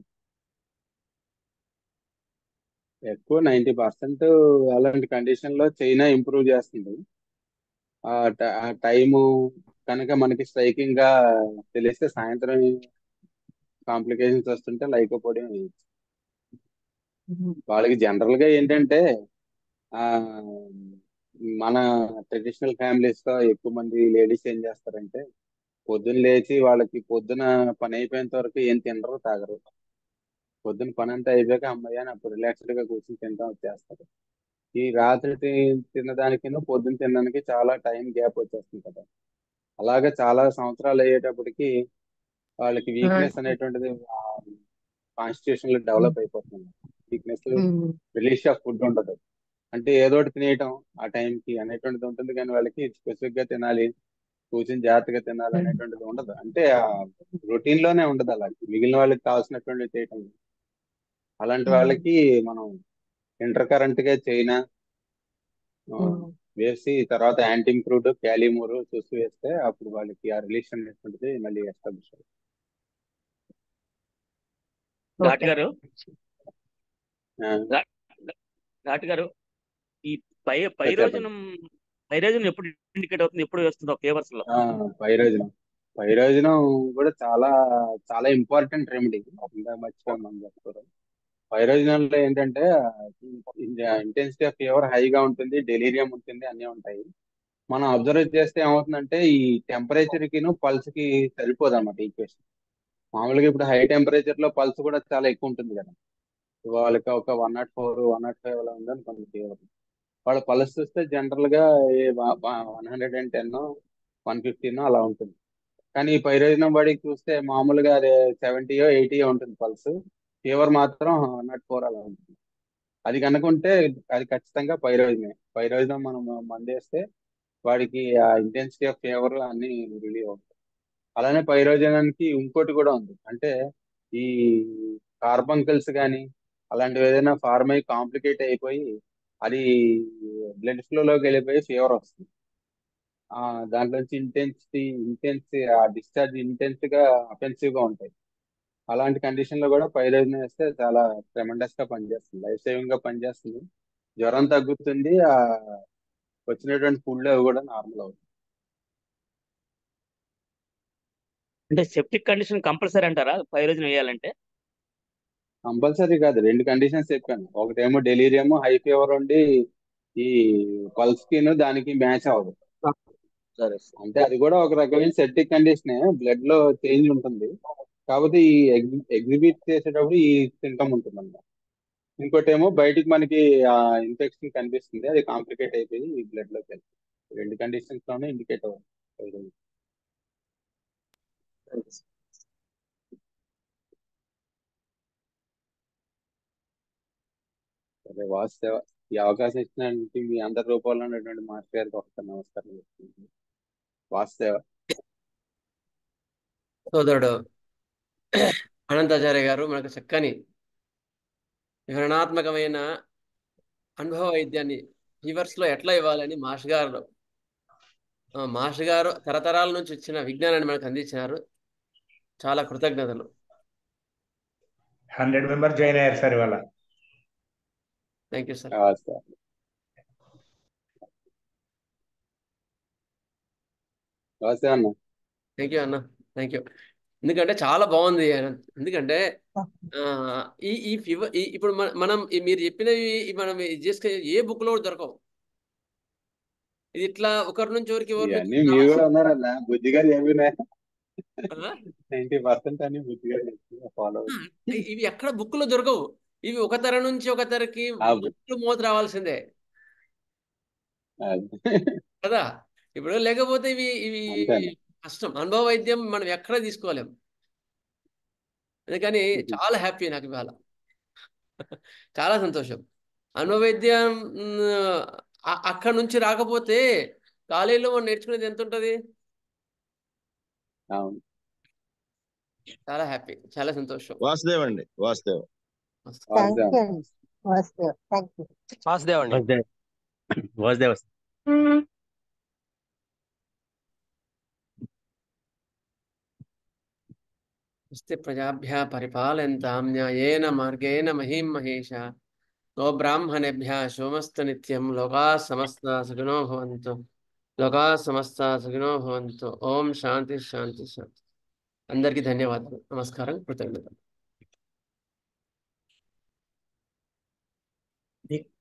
ఎక్కువ నైంటీ పర్సెంట్ అలాంటి కండిషన్ లో చైనా ఇంప్రూవ్ చేస్తుంది ఆ ట- ఆ టైము కనుక మనకి స్ట్రైకింగ్ గా తెలిస్తే సాయంత్రం కాంప్లికేషన్స్ వస్తుంటే లైకోపోడియం వేయచ్చు వాళ్ళకి జనరల్ గా ఏంటంటే ఆ మన ట్రెడిషనల్ ఫ్యామిలీస్ లో ఎక్కువ మంది లేడీస్ ఏం చేస్తారంటే పొద్దున్న లేచి వాళ్ళకి పొద్దున పని అయిపోయేంత వరకు ఏం తినరు తాగరు పొద్దున్న పని అంతా అయిపోయాక అమ్మయ్య అని అప్పుడు రిలాక్స్డ్ గా కూర్చొని తింటాం వచ్చేస్తారు ఈ రాత్రి తి- తినడానికి పొద్దున్న తినడానికి చాలా టైం గ్యాప్ వచ్చేస్తుంది కదా అలాగే చాలా సంవత్సరాలు అయ్యేటప్పటికి వాళ్ళకి వీక్నెస్ అనేటువంటిది కాన్స్టిట్యూషన్ లో డెవలప్ అయిపోతుంది weakness um, release of food ఉండదు అంటే ఏదో ఒకటి తినేయటం ఆ టైంకి అనేటువంటిది ఉంటుంది కానీ వాళ్ళకి స్పెసిఫిక్ గా తినాలి కూర్చొని జాగ్రత్తగా తినాలి అనేటువంటిది ఉండదు అంటే ఆ రొటీన్ లోనే ఉండదు అలా మిగిలిన వాళ్ళకి కావాల్సినటువంటి చేయటం అలాంటి వాళ్ళకి మనం ఇంటర్ కరెంట్ గా చైనా ఆ, ఉమ్, వేసి తర్వాత యాంటిమ్ క్రూడ్ క్యాలిమూర్ చూసి వేస్తే అప్పుడు వాళ్ళకి ఆ రిలేషన్ అనేటువంటిది మళ్ళీ ఎస్టాబ్లిష్ అవుతుంది ఘాట్ ఓకే గారు ఆ, ఘాట్ ఘాట్ గారు ఈ పై చెప్పండి పైరోజనం పైరోజనం ఎప్పుడు ఇండికేట్ అవుతుంది ఎప్పుడు వేస్తుందో పేపర్స్ లో ఆ, పైరోజనం పైరోజనం కూడా చాలా చాలా ఇంపార్టెంట్ రెమెడీ ఇంకా మర్చిపోయాం మనం చెప్పుకోవడం పైరోజనంలో ఏంటంటే ఇంటెన్సిటీ ఆఫ్ ఫీవర్ హైగా ఉంటుంది డెలీరియం ఉంటుంది అన్నీ ఉంటాయి మనం అబ్జర్వ్ చేస్తే ఏమవుతుందంటే ఈ టెంపరేచర్ కిను పల్స్ కి సరిపోదు అనమాట ఈక్వేషన్ మామూలుగా ఇప్పుడు హై టెంపరేచర్ లో పల్స్ కూడా చాలా ఎక్కువ ఉంటుంది కదా వాళ్ళకి ఒక one nought four one nought five అలా ఉందనుకోండి ఫీవర్ వాళ్ళ పల్స్ చూస్తే జనరల్ గా one hundred and ten one fifteen అలా ఉంటుంది కానీ ఈ పైరోజనం వాడికి చూస్తే మామూలుగా అదే సెవెంటీయో ఎయిటీయో ఉంటుంది పల్స్ ఫీవర్ మాత్రం వన్ నాట్ ఫోర్ అలా ఉంటుంది అది కనుకుంటే అది ఖచ్చితంగా పైరోజనే పైరోజనం మనం మందేస్తే వాడికి ఆ ఇంటెన్సిటీ ఆఫ్ ఫీవర్ అన్ని రిలీవ్ అవుతాయి అలానే పైరోజనానికి ఇంకోటి కూడా ఉంది అంటే ఈ కార్బంకల్స్ కానీ అలాంటివి ఏదైనా ఫార్మ్ అయ్యి కాంప్లికేట్ అయిపోయి అది బ్లడ్ ఫ్లోలోకి వెళ్ళిపోయి ఫీవర్ వస్తుంది ఆ దాంట్లో నుంచి ఇంటెన్సిటీ ఇంటెన్స్ ఆ డిశ్చార్జ్ ఇంటెన్స్ గా అఫెన్సివ్ గా ఉంటాయి అలాంటి కండిషన్ లో కూడా పైరోజనం వేస్తే చాలా ట్రెమెండస్ గా పనిచేస్తుంది లైఫ్ సేవింగ్ గా పనిచేస్తుంది జ్వరం తగ్గుతుంది ఆ వచ్చినటువంటి ఫుడ్ అవి కూడా నార్మల్ అవుతుంది అంటే సెప్టిక్ కండిషన్ కంపల్సరీ అంటారా పైరోజనం వేయాలంటే కంపల్సరీ కాదు రెండు కండిషన్స్ చెప్పాను ఒకటేమో డెలీరియం హై ఫీవర్ ఉండి ఈ పల్స్ కి దానికి మ్యాచ్ అవ్వదు సరే అంటే అది కూడా ఒక రకమైన సెప్టిక్ కండిషనే బ్లడ్ లో చేంజ్ ఉంటుంది కాకపోతే ఈ ఎగ్జిబిట్ చేసేటప్పుడు ఈ సింటమ్ ఉంటుంది అన్నమాట ఇంకోటి ఏమో బయటికి మనకి ఆ ఇన్ఫెక్షన్ కనిపిస్తుంది అది కాంప్లికేట్ అయిపోయి ఈ బ్లడ్ లోకి వెళ్తుంది రెండు కండిషన్స్ లోనే ఇండికేట్ అవ్వాలి సరే వాస్తవ ఈ అవకాశం ఇచ్చినందుకు మీ అందరి రూపంలో ఉన్నటువంటి మాస్టర్ గారికి ఒకసారి నమస్కారం చెప్తున్నాను వాస్తవ సోదరుడు అనంతాచార్య గారు మనకు చక్కని వివరణాత్మకమైన అనుభవ వైద్యాన్ని ఫీవర్స్ లో ఎట్లా ఇవ్వాలని మాస్టర్ గారు ఆ, మాస్టర్ గారు తరతరాల నుంచి వచ్చిన విజ్ఞానాన్ని మనకు అందించినారు చాలా కృతజ్ఞతలు హండ్రెడ్ మెంబర్ జాయిన్ అయ్యారు సార్ ఇవాళ థ్యాంక్ యూ సార్ వాస్తవ వాస్తవ అన్న థ్యాంక్ యూ అన్న థ్యాంక్ యూ ఎందుకంటే చాలా బాగుంది అనంత్. ఎందుకంటే ఆ, ఈ ఈ ఫీవర్ ఇప్పుడు మన- మనం ఈ మీరు చెప్పినవి ఈ మనం ఇది చేసుకునే ఏ బుక్ లో కూడా దొరకవు ఇది ఇట్లా ఒకరి నుంచి ఒకరికి ఎవరి నుంచి ఇవన్నీ మీరు కూడా ఉన్నారన్న బుద్ధి గారు చెప్పిన ఆ? నైన్టీ పర్సెంట్ అని బుద్ధి గారు ఫాలో ఆ, ఇవి ఎక్కడ బుక్ లో దొరకవు ఇవి ఒక తర నుంచి ఒక తరకి ఆ మంత్రులు మోత రావాల్సిందే కదా ఇప్పుడు లేకపోతే ఇవి ఇవి అంతే అన్న కష్టం అనుభవ వైద్యం మనం ఎక్కడ తీసుకోలేం అందుకని చాలా హ్యాపీ నాకు ఇవాళ చాలా సంతోషం అనుభవ వైద్యం మ్, అ- అక్కడ నుంచి రాకపోతే కాలేజీలో మనం నేర్చుకునేది ఎంత ఉంటుంది అవును చాలా హ్యాపీ చాలా సంతోషం వాసుదేవ్ అండి వాసుదేవ్ థ్యాంక్ వాస్తవ యూ అండి వాస్తవ్ థ్యాంక్ యూ వాసుదేవ్ అండి వాసుదేవ్ వాసుదేవ్ స్తి ప్రజాభ్య పరిపాలయంతాం న్యాయేన మార్గేణ మహీం మహేష గోబ్రాహ్మణేభ్య శోమస్తు నిత్యం లోకా సమస్త సుఖినో భవంతు లోకా సమస్త సుఖినో భవంతు ఓం శాంతి శాంతి శాంతి అందరికీ ధన్యవాదాలు నమస్కారం కృతజ్ఞతలు